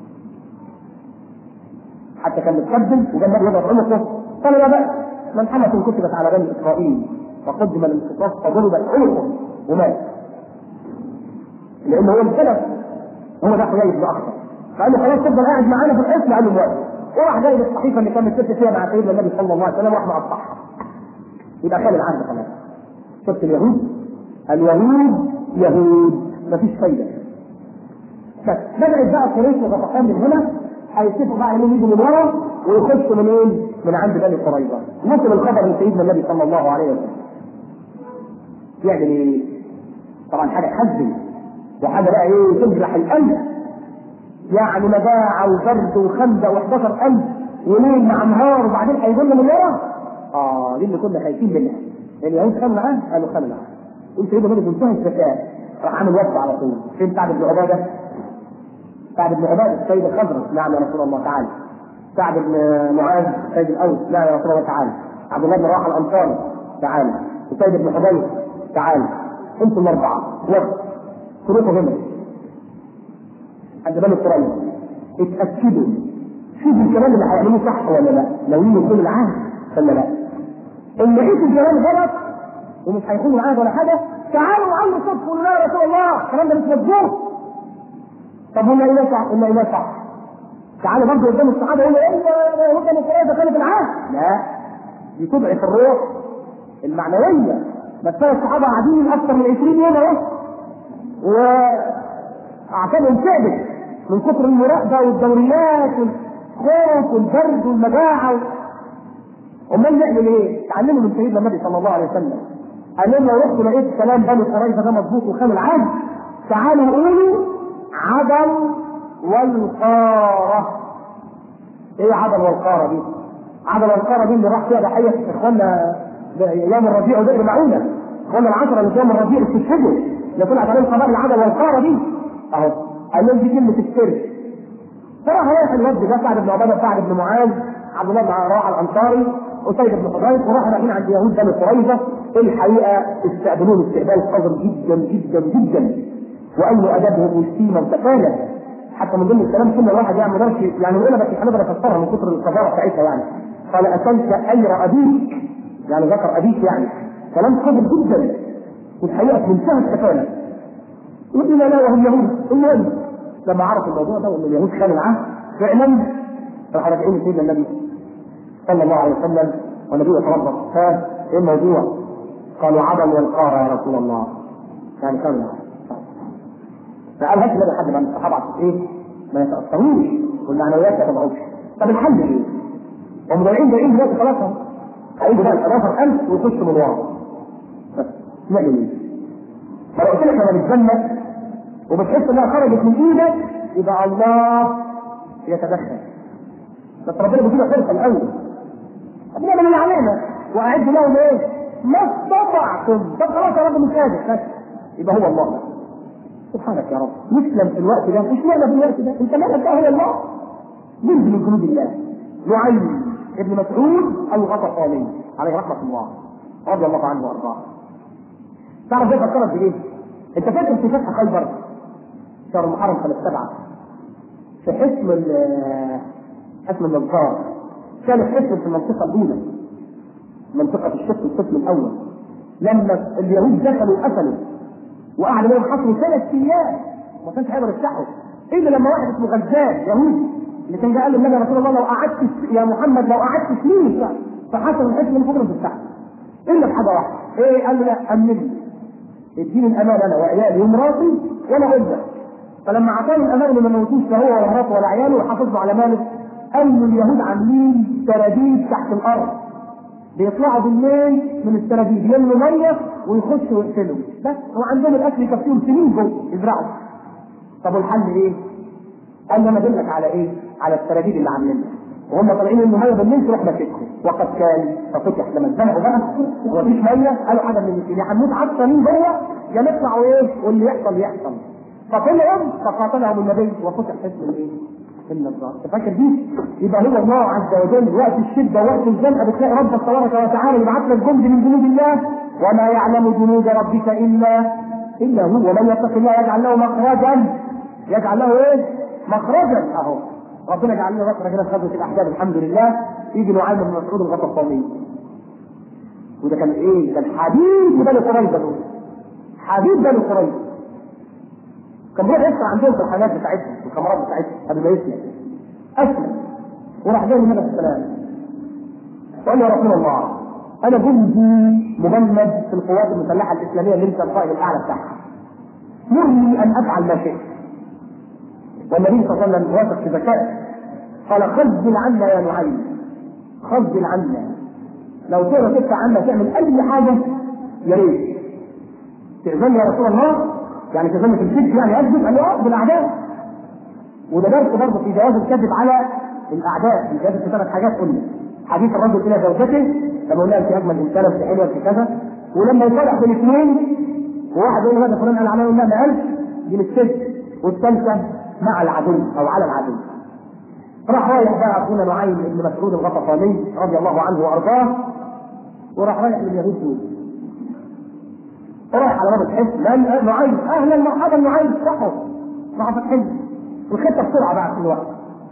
حتى كان متقدم وكان النبي يضرب عنقه قال لا بأس من حمس كتبت على بني اسرائيل وقدم للقصاص فضربت عنقه ومات لان هو السلف هو ده حيي بن اخطب فقال له خلاص تفضل قاعد معانا في الحصن قال له موافق وراح جايب الصحيفه اللي كان متكتب فيها مع سيدنا النبي صلى الله عليه وسلم وراح مقطعها يبقى خان العهد خلاص شفت اليهود اليهود يهود مفيش فايده بس بدات بقى قريش وغطفان من هنا هيتفقوا بقى انهم يجوا من ورا ويخشوا من ايه؟ من عند بني قريظه وصل الخبر لسيدنا النبي صلى الله عليه وسلم يعمل ايه؟ طبعا حاجه تحزن وحاجه بقى ايه تجرح القلب يعني مجاعة وبرد وخندق و11000 وليل مع نهار وبعدين هيجولنا من ورا اه دي اللي كنا خايفين منها اليهود خانوا معاه قالوا خانوا معاه قلت سيدنا النبي بمنتهى الذكاء راح عامل وفد على طول فين سعد بن عباده؟ سعد بن عباده السيد الخضر نعم يا رسول الله تعالى سعد بن معاذ سيد الاوس نعم يا رسول الله تعالى عبد الله بن رواحه الانصاري تعالى وسيد بن حضير تعالى انتم الاربعه وفد تروحوا هنا عند بني قريظه اتاكدوا شوفوا الكلام اللي هيعملوه صح ولا لا لو يجوا كل العهد ولا لا ان لقيتوا الكلام غلط ومش هيكونوا معاه ولا حاجه تعالوا وعملوا صدق قولوا لا يا رسول الله الكلام ده مش مظبوط طب قلنا ايه صح قلنا ايه صح تعالوا برضه قدام الصحابه يقولوا ايه يا بني قريظه كانت العهد لا دي تضعف الروح المعنويه بس الصحابه قاعدين اكثر من 20 يوم اهو واعصابهم ثابت من كثر المراقبه والدوريات والخوف والبرد والمجاعه امال نعمل ايه؟ تعلموا من سيدنا النبي صلى الله عليه وسلم قال لهم لو رحتوا لقيت كلام بني قريظه ده مظبوط وخان العهد تعالوا قولوا عدم والقاره ايه عدم والقاره دي؟ عدم والقاره دي اللي راح فيها ضحيه اخواننا ايام الربيع وبئر معونه اخواننا العشره اللي في يوم الربيع استشهدوا اللي طلعت عليهم قضاء العدم والقاره دي اهو قال لهم دي كلمه السر فراح رايح الوفد ده سعد بن عباده سعد بن معاذ عبد الله بن رواحه الانصاري وسيد بن حضير وراحوا رايحين عند يهود بني قريظه الحقيقه استقبلوه استقبال قذر جدا جدا جدا وقالوا ادبهم والسيمه وتكالب حتى من ضمن الكلام كل واحد يعمل نفسي يعني يقولها بس هنقدر نفسرها من كثر القذاره بتاعتها يعني قال اكلت اير ابيك يعني ذكر ابيك يعني كلام قذر جدا والحقيقه في منتهى التكالب وقلنا لا وهم يهود المهم لما عرفوا الموضوع ده وان اليهود خانوا العهد فعلا راح راجعين سيدنا النبي صلى الله عليه وسلم والنبي يتوضا ها ايه الموضوع؟ قالوا عدم والقارة يا رسول الله يعني كانوا العهد فقال هات النبي حد من الصحابه عشان ايه؟ ما يتاثروش والمعنويات ما تضعفش طب الحل ايه؟ هم ضايعين جايين دلوقتي خلاص اهو هيجوا بقى ال 11000 ويخشوا من ورا بس نعمل ايه؟ ما لو قلت لك انا بتجنن وبتحس انها خرجت من ايدك يبقى الله يتدخل بس ربنا بيجيب فرصه الاول ربنا من اللي علينا واعد لهم ايه؟ ما استطعتم طب خلاص يا رب مش قادر بس يبقى هو الله سبحانك يا رب نسلم في الوقت ده مش معنى في الوقت ده انت مالك ده هو الله جند من جنود الله نعيم ابن مسعود الغطفاني عليه رحمه الله رضي الله عنه وارضاه تعرف ايه فكرت في ايه؟ انت فاكر في فتح خيبر شهر المحرم سنه سبعه في حسم حسم النظار كان حسم في المنطقه الاولى منطقه الشق القسم الاول لما اليهود دخلوا وقتلوا وقعدوا لهم حصروا ثلاث ايام ما كانش هيقدر يفتحوا الا لما واحد اسمه غزال يهودي اللي كان جاء قال للنبي يا رسول الله لو قعدت يا محمد لو قعدت سنين فحصل الحكم من قدر تفتحه الا بحاجه واحده ايه قال له لا امني اديني الامان انا وعيالي ومراتي وانا اقول لك فلما اعطاني الامان اللي ما موتوش لا هو ولا مراته ولا عياله وحافظوا على ماله قال له اليهود عاملين سراديب تحت الارض بيطلعوا بالليل من السراديب يملوا ميه ويخشوا ويقتلوا بس هو عندهم الاكل يكفيهم سنين جوه يزرعوا طب والحل ايه؟ قال له انا ادلك على ايه؟ على السراديب اللي عاملينها وهم طالعين الميه بالليل تروح ماسكهم وقد كان ففتح لما اتزنقوا بقى ومفيش ميه قالوا حاجه من الاثنين يا حمود عطشانين جوه يا نطلع وايه واللي يحصل يحصل فطلعوا فقاتلهم النبي وفتح اسم الايه؟ النظام انت فاكر دي؟ يبقى هو الله عز وجل وقت الشده وقت الزنقه بتلاقي ربك تبارك وتعالى يبعث لك جند من جنود الله وما يعلم جنود ربك الا الا هو ومن يتق الله يجعل له مخرجا يجعل له ايه؟ مخرجا اهو ربنا جعل لنا مخرج هنا في غزوه الاحزاب الحمد لله يجي نعيم بن مسعود الغطفاني وده كان ايه؟ كان حبيب بني قريظه دول حبيب بني قريظه كان بيروح يسمع عندهم في الحاجات بتاعتهم في الكاميرات بتاعتهم قبل ما يسلم اسلم وراح جاي النبي عليه السلام قال يا رسول الله انا جندي مجند في القوات المسلحه الاسلاميه اللي انت القائد الاعلى بتاعها مرني ان افعل ما شئت والنبي صلى الله عليه وسلم واثق في ذكائه قال خذل عنا يا نعيم خذل عنا لو تقدر تدفع عنا تعمل اي حاجه يا ريت تأذن يا رسول الله يعني تأذن في السجن يعني أكذب قال له بالاعداء وده درس برضه في جواز الكذب على الاعداء في جواز في ثلاث حاجات قلنا حديث الرجل الى زوجته لما قلنا انت اجمل انسان انت حلوه انت كذا ولما يصالح بين اثنين وواحد يقول هذا فلان قال عليه لا ما قالش دي مش كذب والثالثه مع العدو او على العدو راح رايح بقى اخونا نعيم بن مسعود الغطفاني رضي الله عنه وارضاه وراح رايح لليهود دول راح على باب الحزب لان نعيم اهلا مرحبا نعيم صحوا راح فتحين الخطه بسرعه بقى في الوقت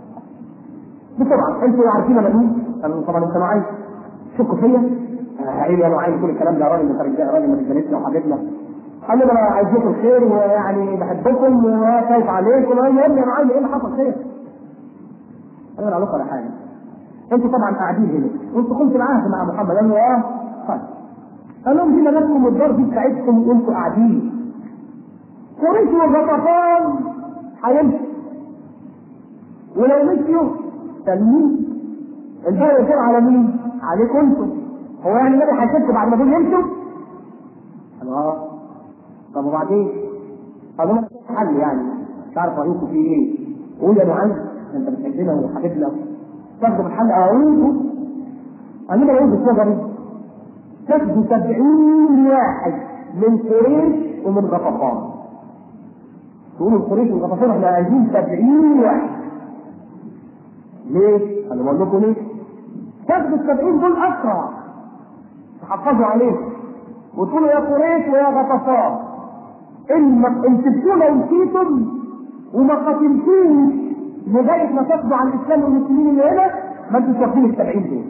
بسرعه انتوا عارفين انا مين؟ قالوا طبعا انت نعيم شكوا فيا ايه يا نعيم كل الكلام ده راجل من رجال راجل من رجالتنا وحبيبنا قال لي انا عايز لكم الخير ويعني بحبكم وخايف عليكم قال لي يا ابني يا نعيم ايه اللي حصل خير؟ انا لا عليكم ولا حاجه انتوا طبعا قاعدين هنا وانتوا كنتوا العهد مع محمد قال له اه طيب قال لهم دي لكم الدار دي بتاعتكم وانتوا قاعدين قريش وغطفان هيمشي ولو مشيوا تلمين الباقي يصير على مين؟ عليكم انتم هو يعني النبي هيسيبكم بعد ما دول يمشوا؟ قالوا اه طب وبعدين؟ قالوا ما حل يعني مش عارف رايكم فيه ايه؟ قول يا معاذ انت بتحبنا وحبيبنا تاخدوا الحل اقول قال لنا يوم الشجري تاخدوا سبعين واحد من قريش ومن غطفان تقولوا القريش والغطفان احنا عايزين سبعين واحد ليه؟ انا بقول لكم ليه؟ تاخدوا السبعين دول اسرع تحفظوا عليه وتقولوا يا قريش ويا غطفان ان ان سبتونا ومشيتم وما قتلتوش لغايه ما تاخدوا عن الاسلام والمسلمين اللي هنا ما انتوا واخدين السبعين دول.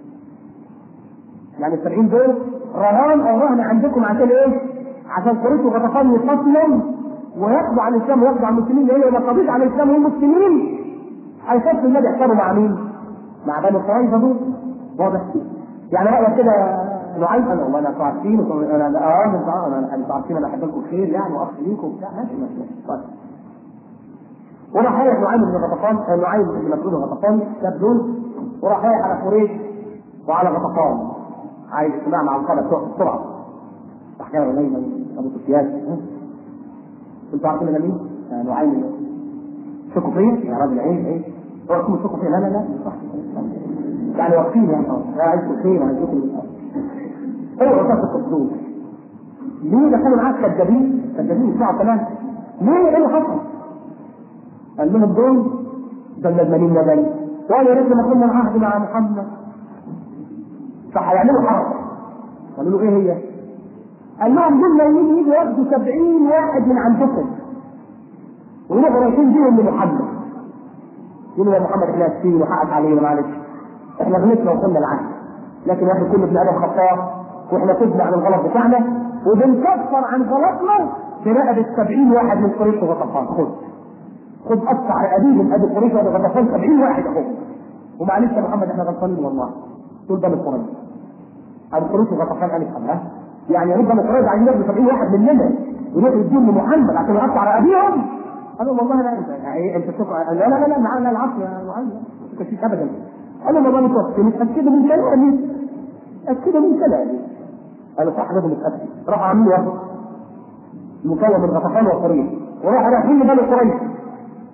يعني السبعين دول رهان او رهن عندكم عشان ايه؟ عشان قريش وغطفان يقاتلوا وياخدوا عن الاسلام وياخدوا عن المسلمين اللي هنا وما قضيش على الاسلام والمسلمين هيخافوا النبي يحسبوا مع مين؟ مع بني قريظه دول واضح؟ يعني رايك كده نعيم انا والله انا عارفين انا اه انا انا انتوا عارفين انا احب لكم الخير يعني واخ ليكم وبتاع ماشي ماشي طيب وراح رايح نعيم بن غطفان نعيم بن مسعود غطفان ساب دول وراح رايح على قريش وعلى غطفان عايز اجتماع مع القاده بتوع بسرعه راح جاي ليلى ابو سفيان انتوا عارفين انا مين؟ نعيم شكوا فيا يا راجل عين ايه؟ هو اسمه شكوا فيا لا لا لا صح يعني واقفين يعني اه عايزكم خير عايزكم هو رصاص القدوس ليه دخلوا معاك كذابين كذابين يسمعوا كلام ليه ايه اللي حصل؟ قال لهم دول ده الندمانين ندم وقال يا ريت ما كنا العهد مع محمد فهيعملوا حركه قالوا له ايه هي؟ قال لهم دول ناويين يجوا ياخدوا 70 واحد من عندكم ويروحوا رايحين بيهم لمحمد يقولوا يا محمد احنا اسفين وحقك علينا معلش احنا غلطنا وصلنا العهد لكن يا اخي كل ابن ادم خطاء واحنا تبنا عن الغلط بتاعنا وبنكفر عن غلطنا برقبة 70 واحد من قريش وغطفان خد خد قطع على ابيهم ابي قريش وغطفان 70 واحد اهو ومعلش يا محمد احنا غلطانين والله دول بني قريش ابو قريش وغطفان قال الله يعني يا بني قريش عايزين ياخدوا 70 واحد مننا يروحوا يديهم لمحمد عشان يقطع على ابيهم قالوا والله لا انت يعني انت تشوف لا لا لا لا معانا العصر يا معلم ما فيش ابدا قالوا والله متوفي متاكدوا من كلامي اتاكدوا من كلامي قالوا صح لازم نتاكد راحوا عاملين وفد مكون من غطفان وقريش وراحوا رايحين لبني قريش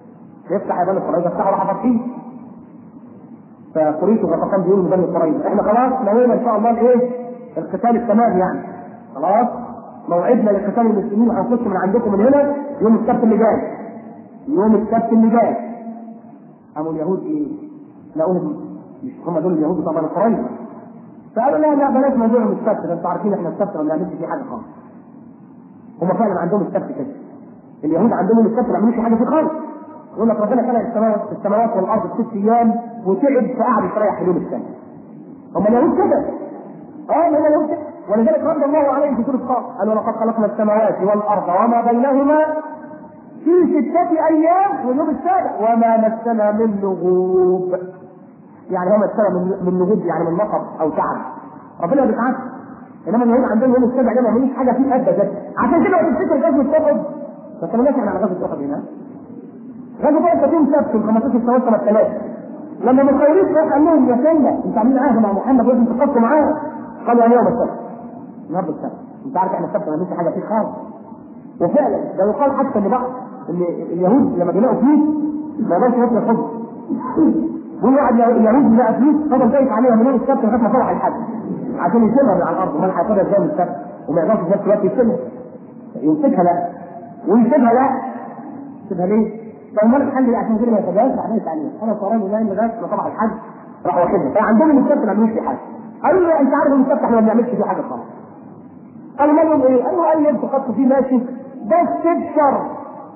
يفتح يا بني قريظه افتحوا راحوا فاتحين فقريش وغطفان بيقولوا لبني قريظه احنا خلاص نوينا ان شاء الله الايه؟ القتال التمام يعني خلاص موعدنا لقتال المسلمين وهنخش من عندكم من هنا يوم السبت اللي جاي يوم السبت اللي جاي قاموا اليهود ايه؟ لقوهم مش هم دول اليهود بتوع بني قريظه فقالوا لا لا بلاش موضوع يوم السبت ده انتوا عارفين احنا السبت ما بنعملش فيه حاجه خالص هم فعلا عندهم السبت كده اليهود عندهم يوم السبت ما بيعملوش حاجه فيه خالص يقول لك ربنا خلق السماوات السماوات والارض في ست ايام وتعب فقعد يستريح في يوم السبت هم اليهود كده اه ما اليهود كده ولذلك رد الله عليهم في سوره قاف قال ولقد خلقنا السماوات والارض وما بينهما في ستة أيام واليوم السابع وما مسنا من لغوب يعني هو مسنا من من لغوب يعني من نقب أو تعب ربنا ما بيتعبش انما اليهود عندهم يوم السابع ده ما بيعملوش حاجه فيه ابدا عشان كده تفتكر غزوه احد ما كانوا ناس على غزوه احد هنا غزوه احد يوم سبت ال 15 سنه سنه ثلاثه لما المخيرين راح قال لهم يا سيدنا انتوا عاملين عهد مع محمد لازم تقصوا معاه قالوا يعني يوم السبت النهارده السبت انت عارف احنا السبت ما بنعملش حاجه فيه خالص وفعلا ده يقال حتى ان بعض ان اليهود لما بيلاقوا فلوس ما يقدرش ياكل الخبز يقول واحد اليهود بيلاقي فلوس فضل دايس عليها من يوم السبت لغايه ما فرح الحد عشان يسيبها من على الارض امال هياخدها ازاي من السبت وما يقدرش في نفس الوقت يسيبها يمسكها لا ويسيبها لا يسيبها ليه؟ فامال الحل ايه عشان كده ما ياخدهاش راح دايس عليها انا صوران نايم لغايه ما فرح الحد راح واخدها فعندهم يوم السبت ما بيعملوش فيه حاجه قالوا له انت عارف يوم السبت احنا ما بنعملش فيه حاجه خالص قالوا ما يوم ايه؟ قالوا اي يوم تحطوا فيه ماشي بس بشرط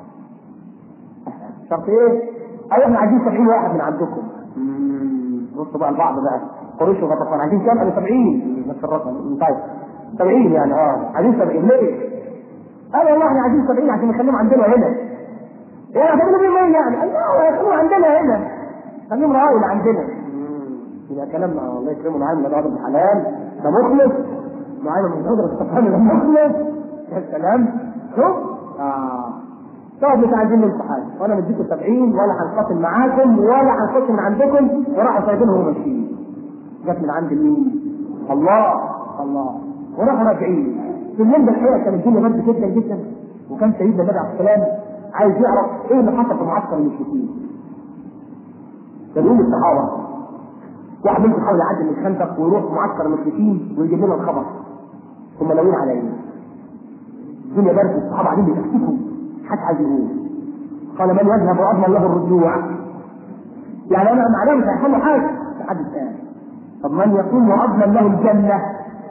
شرط ايه؟ قالوا احنا عايزين 70 واحد من عندكم بصوا بقى البعض بقى قريش وغطفان عايزين كام؟ قالوا 70 نفس الرقم طيب 70 يعني اه عايزين 70 ليه؟ قالوا والله احنا عايزين 70 عشان نخليهم عندنا هنا ايه هتعملوا بيهم ايه يعني؟ قال لا يخلوهم عندنا هنا خليهم رعاية عندنا يبقى كلام الله يكرمه نعيم ده ابن حلال ده مخلص نعيم من قدرة الصفحان ده مخلص يا سلام شوف اه طب مش عايزين الامتحان وانا مديكم 70 ولا هنقاتل معاكم ولا هنخش من عندكم وراحوا سايبينهم وماشيين جت من عند مين؟ الله الله وراحوا راجعين في اليوم ده الحقيقه كان الدنيا برد جدا جدا وكان سيدنا النبي عليه السلام عايز يعرف ايه اللي حصل في معسكر المشركين فبيقول الصحابه واحد منهم يحاول يعدي من الخندق ويروح معسكر المشركين ويجيب لنا الخبر ثم ناويين على ايه؟ الدنيا برد الصحابه قاعدين بيتكتكوا حتى عايز يقول قال من يذهب واضمن له الرجوع يعني انا معناه مش هيحصل له حاجه لحد الان طب من يقوم واضمن له الجنه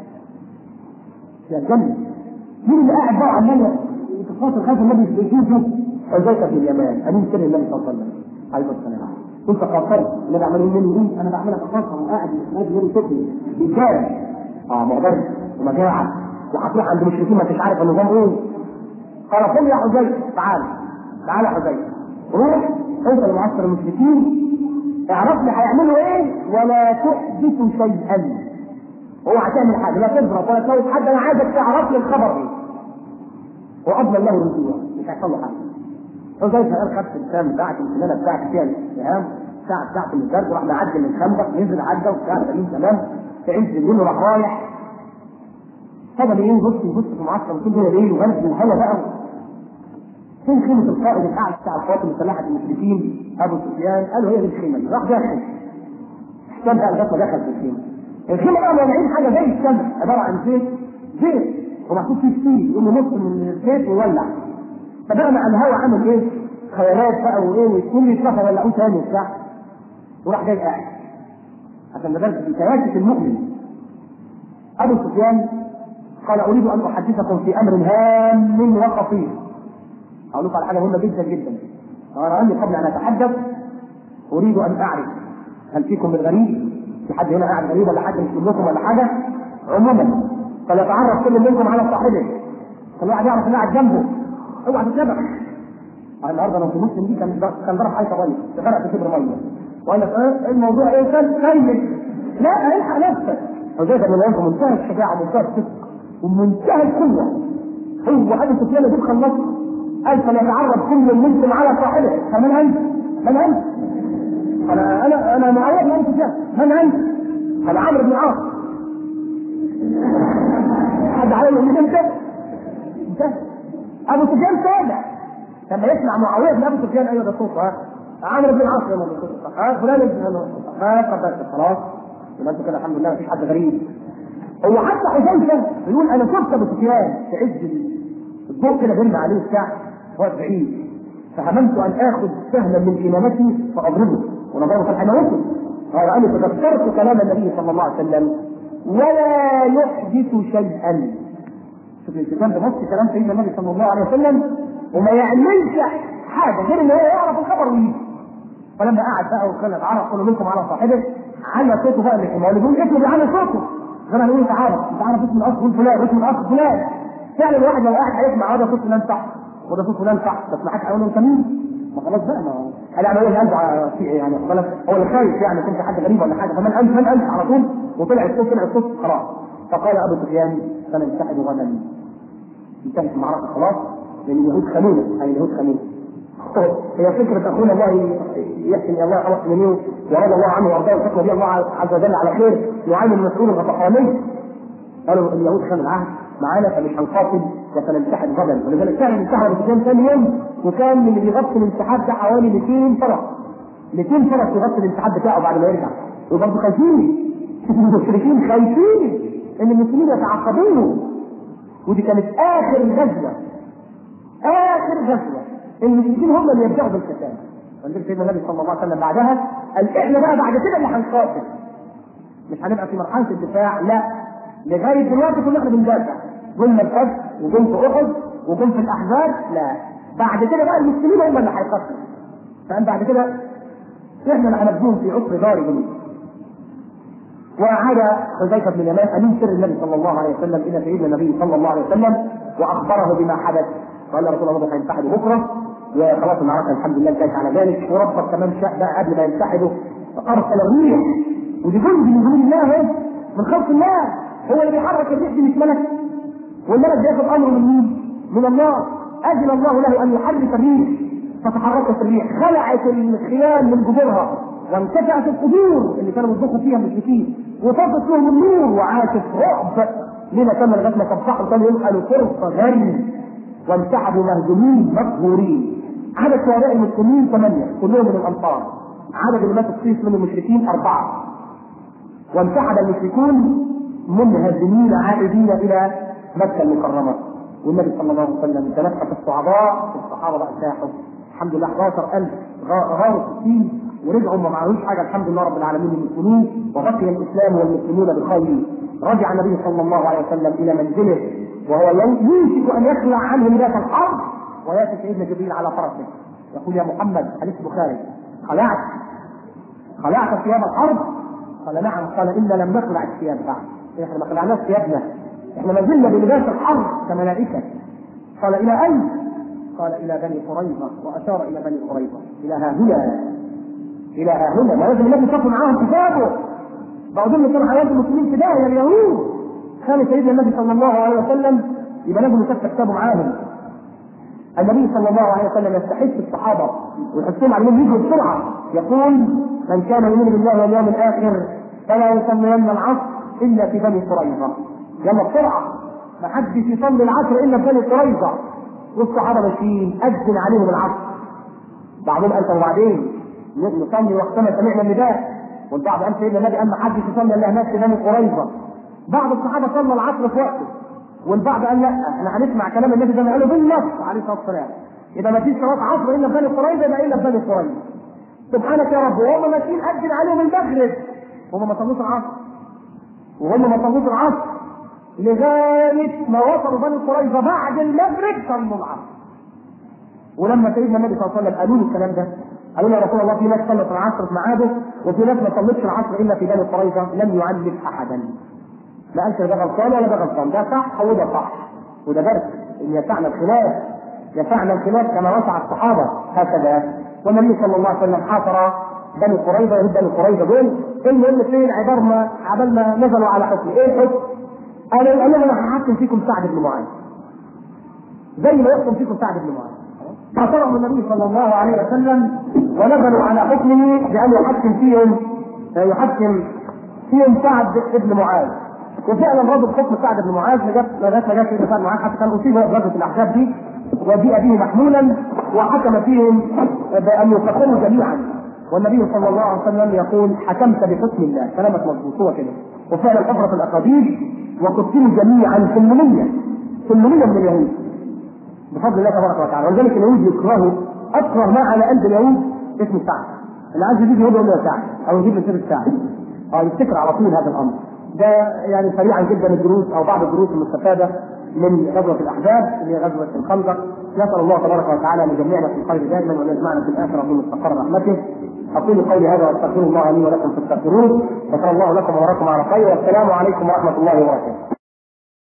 يا الجنه مين اللي قاعد بقى عمال يتفاصل خلف النبي يشوفه حذيفه بن اليمان امين سر النبي صلى الله عليه وسلم عليه الصلاه والسلام كنت قاصرت النبي عمال يقول لي ايه انا بعملها قاصر وقاعد الناس يقول يشوفني بيكام اه معضله ومجاعه وهتروح عند مشركين ما انتش عارف النظام ايه قال قم يا حذيفه تعال تعال يا حذيفه روح اوصل لمعسكر المشركين اعرف لي هيعملوا ايه ولا تحدث شيئا هو هتعمل حاجه لا تضرب ولا تموت حد انا عايزك تعرف لي الخبر ايه واضمن له الرجوع مش هيحصل له حاجه حذيفه قال خدت السام بتاعتي السنانه بتاعتي فيها الاتهام الساعه بتاعتي من الجرد راح معدي من الخندق نزل عدى وبتاع سليم تمام في عز الليل وراح رايح فضل ايه يبص يبص في معسكر وكل ده ليل وغلب من الهوا بقى فين خيمة القائد الأعلى بتاع القوات المسلحة المشركين أبو سفيان قالوا هي دي الخيمة دي راح داخل احتاج بقى لغاية ما دخل في الخيمة الخيمة بقى مولعين حاجة زي الشمع عبارة عن زيت زيت ومحطوط فيه ستيل يقوم نص من الزيت ويولع فبقى مع الهوا عمل ايه؟ خيالات بقى وايه وكل يتلفى ولعوه تاني وبتاع وراح جاي قاعد عشان ده في كياسة المؤمن أبو سفيان قال أريد أن أحدثكم في أمر هام وخطير أقول لكم على حاجة مهمة جدا جدا أنا أني قبل أن أتحدث أريد أن أعرف هل فيكم من غريب؟ في حد هنا قاعد غريب ولا حد مش منكم ولا حاجة؟ عموما فليتعرف كل منكم على صاحبه كل واحد يعرف اللي قاعد جنبه اوعى تتبع النهارده لو في مسلم دي كان كان ضرب حيطه ميه غرق في كبر ميه وقال لك ايه الموضوع ايه كان سيد لا الحق نفسك حذيفه بن اليمان منتهى الشجاعه ومنتهى الصدق ومنتهى القوه هو ابو سفيان اللي خلص قال فليتعرف كل منكم على صاحبه فمن انت؟ من انت؟ انا انا انا معاويه بن ابي سفيان من انت؟ قال عمرو بن العاص حد عليه من انت؟ انت ابو سفيان سامع لما يسمع معاويه بن ابي سفيان ايوه ده صوته ها عمرو بن العاص لما بيكون الصحابه فلان بن الصحابه قد خلاص يبقى انت كده الحمد لله مفيش حد غريب هو حتى حذيفه يقول انا شفت ابو سفيان في عز الضوء كده بيرمي عليه الساعه وقت بعيد فهممت ان اخذ سهلا من كمامتي فاضربه ونظره كان حمامته قال انا تذكرت كلام النبي صلى الله عليه وسلم ولا يحدث شيئا شوف الالتزام بنفس كلام سيدنا النبي صلى الله عليه وسلم وما يعملش حاجه غير ان هو يعرف الخبر ويجي فلما قعد بقى وكان اتعرف كل منكم على صاحبه على صوته بقى اللي هو اللي بيقول اسمه بيعلي صوته زي ما نقول تعرف انت عارف اسم الاخ فلان فلان اسم الاخ فلان فعلا الواحد لو قاعد هيسمع هذا صوت فلان صح وده صوت فلان صح بس معاك اقول انت مين؟ ما خلاص بقى ما انا عمال قلبه على يعني خلاص هو اللي خايف يعني كنت حد غريب ولا حاجه فمن انت من انت على طول وطلع الصوت طلع الصوت خلاص فقال ابو سفيان سننسحب غدا انتهت المعركه خلاص لان اليهود خانونا اي اليهود خانونا هي فكرة أخونا الله يحسن الله خلاص منه ورضى الله عنه وأرضاه وحكم به الله عز وجل على خير نعيم المسؤول الغطفاني قالوا اليهود خانوا العهد معانا فمش هنقاتل وسننسحب غدا ولذلك كان الانسحاب بسجان ثاني يوم وكان من اللي بيغطي الانسحاب ده حوالي 200 فرس 200 فرس يغطي الانسحاب بتاعه بعد ما يرجع وبرضه خايفين المشركين خايفين ان المسلمين يتعقبونه ودي كانت اخر غزوه اخر غزوه المسلمين هم اللي يبداوا بالقتال فالنبي سيدنا النبي صلى الله عليه وسلم بعدها قال احنا بقى بعد كده اللي هنقاتل مش هنبقى في مرحله الدفاع لا لغايه دلوقتي كنا احنا بندافع قلنا الفجر وجم في احد وجم في الاحزاب لا بعد كده بقى المسلمين هم اللي هيقاتلوا فقال بعد كده احنا اللي هنبدون في عقر دار جنود وعاد حذيفه بن اليمان امين سر النبي صلى الله عليه وسلم الى سيدنا النبي صلى الله عليه وسلم واخبره بما حدث قال له رسول الله هينسحبوا بكره وخلاص المعركه الحمد لله انتهت على ذلك وربك كمان شاء بقى قبل ما ينسحبوا فارسل الريح ودي جند من جنود الله من خلق الله هو اللي بيحرك الريح دي مش ملك والملك بياخد امره من مين؟ من الله اذن الله له ان يحرك الريح فتحركت الريح خلعت الخيام من جذورها وانتفعت القبور اللي كانوا يطبخوا فيها المشركين وطفت لهم النور وعاشت رعب لما كان لغايه ما صبحوا كانوا يسالوا فرصه غريب وانسحبوا مهزومين مقهورين عدد شهداء المسلمين ثمانيه كلهم من الانصار عدد اللي ماتوا في من المشركين اربعه وانسحب المشركون منهزمين عائدين الى مكه المكرمه والنبي صلى الله عليه وسلم تنفس الصعداء الصحابه بقى ساحوا الحمد لله 11000 غاروا 60 ورجعوا ما معهوش حاجه الحمد لله رب العالمين المسلمين وبقي الاسلام والمسلمون بخير رجع النبي صلى الله عليه وسلم الى منزله وهو يوشك ان يخلع عنه لباس الحرب وياتي سيدنا جبريل على فرسه يقول يا محمد حديث البخاري خلعت خلعت ثياب الحرب قال نعم قال انا لم نخلع الثياب بعد احنا ما خلعناش ثيابنا احنا ما زلنا بلباس الحرب كملائكه قال الى اين؟ قال الى بني قريظه واشار الى بني قريظه الى ها هنا الى ها هنا ما لازم النبي صف معاهم كتابه بقوا دول كانوا حياه المسلمين في داهيه اليهود كان سيدنا النبي صلى الله عليه وسلم يبقى لازم يفتح كتابه معاهم النبي صلى الله عليه وسلم يستحث الصحابه ويحثهم على انهم يجوا بسرعه يقول من كان يؤمن بالله واليوم الاخر فلا يصلين العصر الا في بني قريظه يلا بسرعه ما حدش يصلي العصر الا في بني قريظه والصحابه ماشيين اذن عليهم العصر بعضهم قال طب وبعدين نصلي وقتنا سمعنا النداء والبعض قال سيدنا النبي قال ما حدش يصلي الا هناك في بني قريظه بعض الصحابه صلى العصر في وقته والبعض قال لا احنا هنسمع كلام النبي زي ما قاله بالنص عليه الصلاه والسلام يبقى ما فيش صلاه عصر الا في بني قريظه يبقى الا في بني قريظه سبحانك يا رب وهم ماشيين اذن عليهم المغرب هم ما صلوش العصر وهم ما صلوش العصر لغايه ما وصلوا بني قريظه بعد المغرب صلوا العصر ولما سيدنا النبي صلى الله عليه وسلم قالوا له الكلام ده قالوا له يا رسول الله في ناس صلت العصر في ميعاده وفي ناس ما صلتش العصر الا في بني قريظه لم يعلم احدا ما قالش ده غلطان ولا ده غلطان ده صح وده صح وده درس ان يسعنا الخلاف يسعنا الخلاف كما وسع الصحابه هكذا والنبي صلى الله عليه وسلم حاصر بني قريظه يهود بني قريظه دول المهم فين عبار ما عبال ما نزلوا على حكم ايه الحكم؟ قالوا قال لهم انا هحكم فيكم سعد بن معاذ زي ما يحكم فيكم سعد بن معاذ فاعترض النبي صلى الله عليه وسلم ونزلوا على حكمه بان يحكم فيهم يحكم فيهم سعد بن معاذ وفعلا رد حكم سعد بن معاذ لغايه لغايه ما جاء سيدنا سعد بن معاذ حتى كان اصيب غزوه الاحزاب دي وجيء به محمولا وحكم فيهم بان يقتلوا جميعا والنبي صلى الله عليه وسلم يقول حكمت بحكم الله كلامك مظبوط هو كده وفعلا حفرت الاكاذيب وقتلوا جميعا 800 800 من اليهود بفضل الله تبارك وتعالى ولذلك اليهود يكرهوا اكره ما على قلب اليهود اسم سعد اللي عايز يجيب يهود يقول له يا سعد او يجيب له سيره سعد اه يفتكر على طول هذا الامر ده يعني سريعا جدا الدروس او بعض الدروس المستفاده من غزوه الاحزاب اللي هي غزوه الخندق نسال الله تبارك وتعالى ان يجمعنا في الخير دائما وان يجمعنا في الاخره في مستقر رحمته اقول قولي هذا واستغفر الله لي ولكم فاستغفروه وصلى الله لكم وباركم على خير والسلام عليكم ورحمه الله وبركاته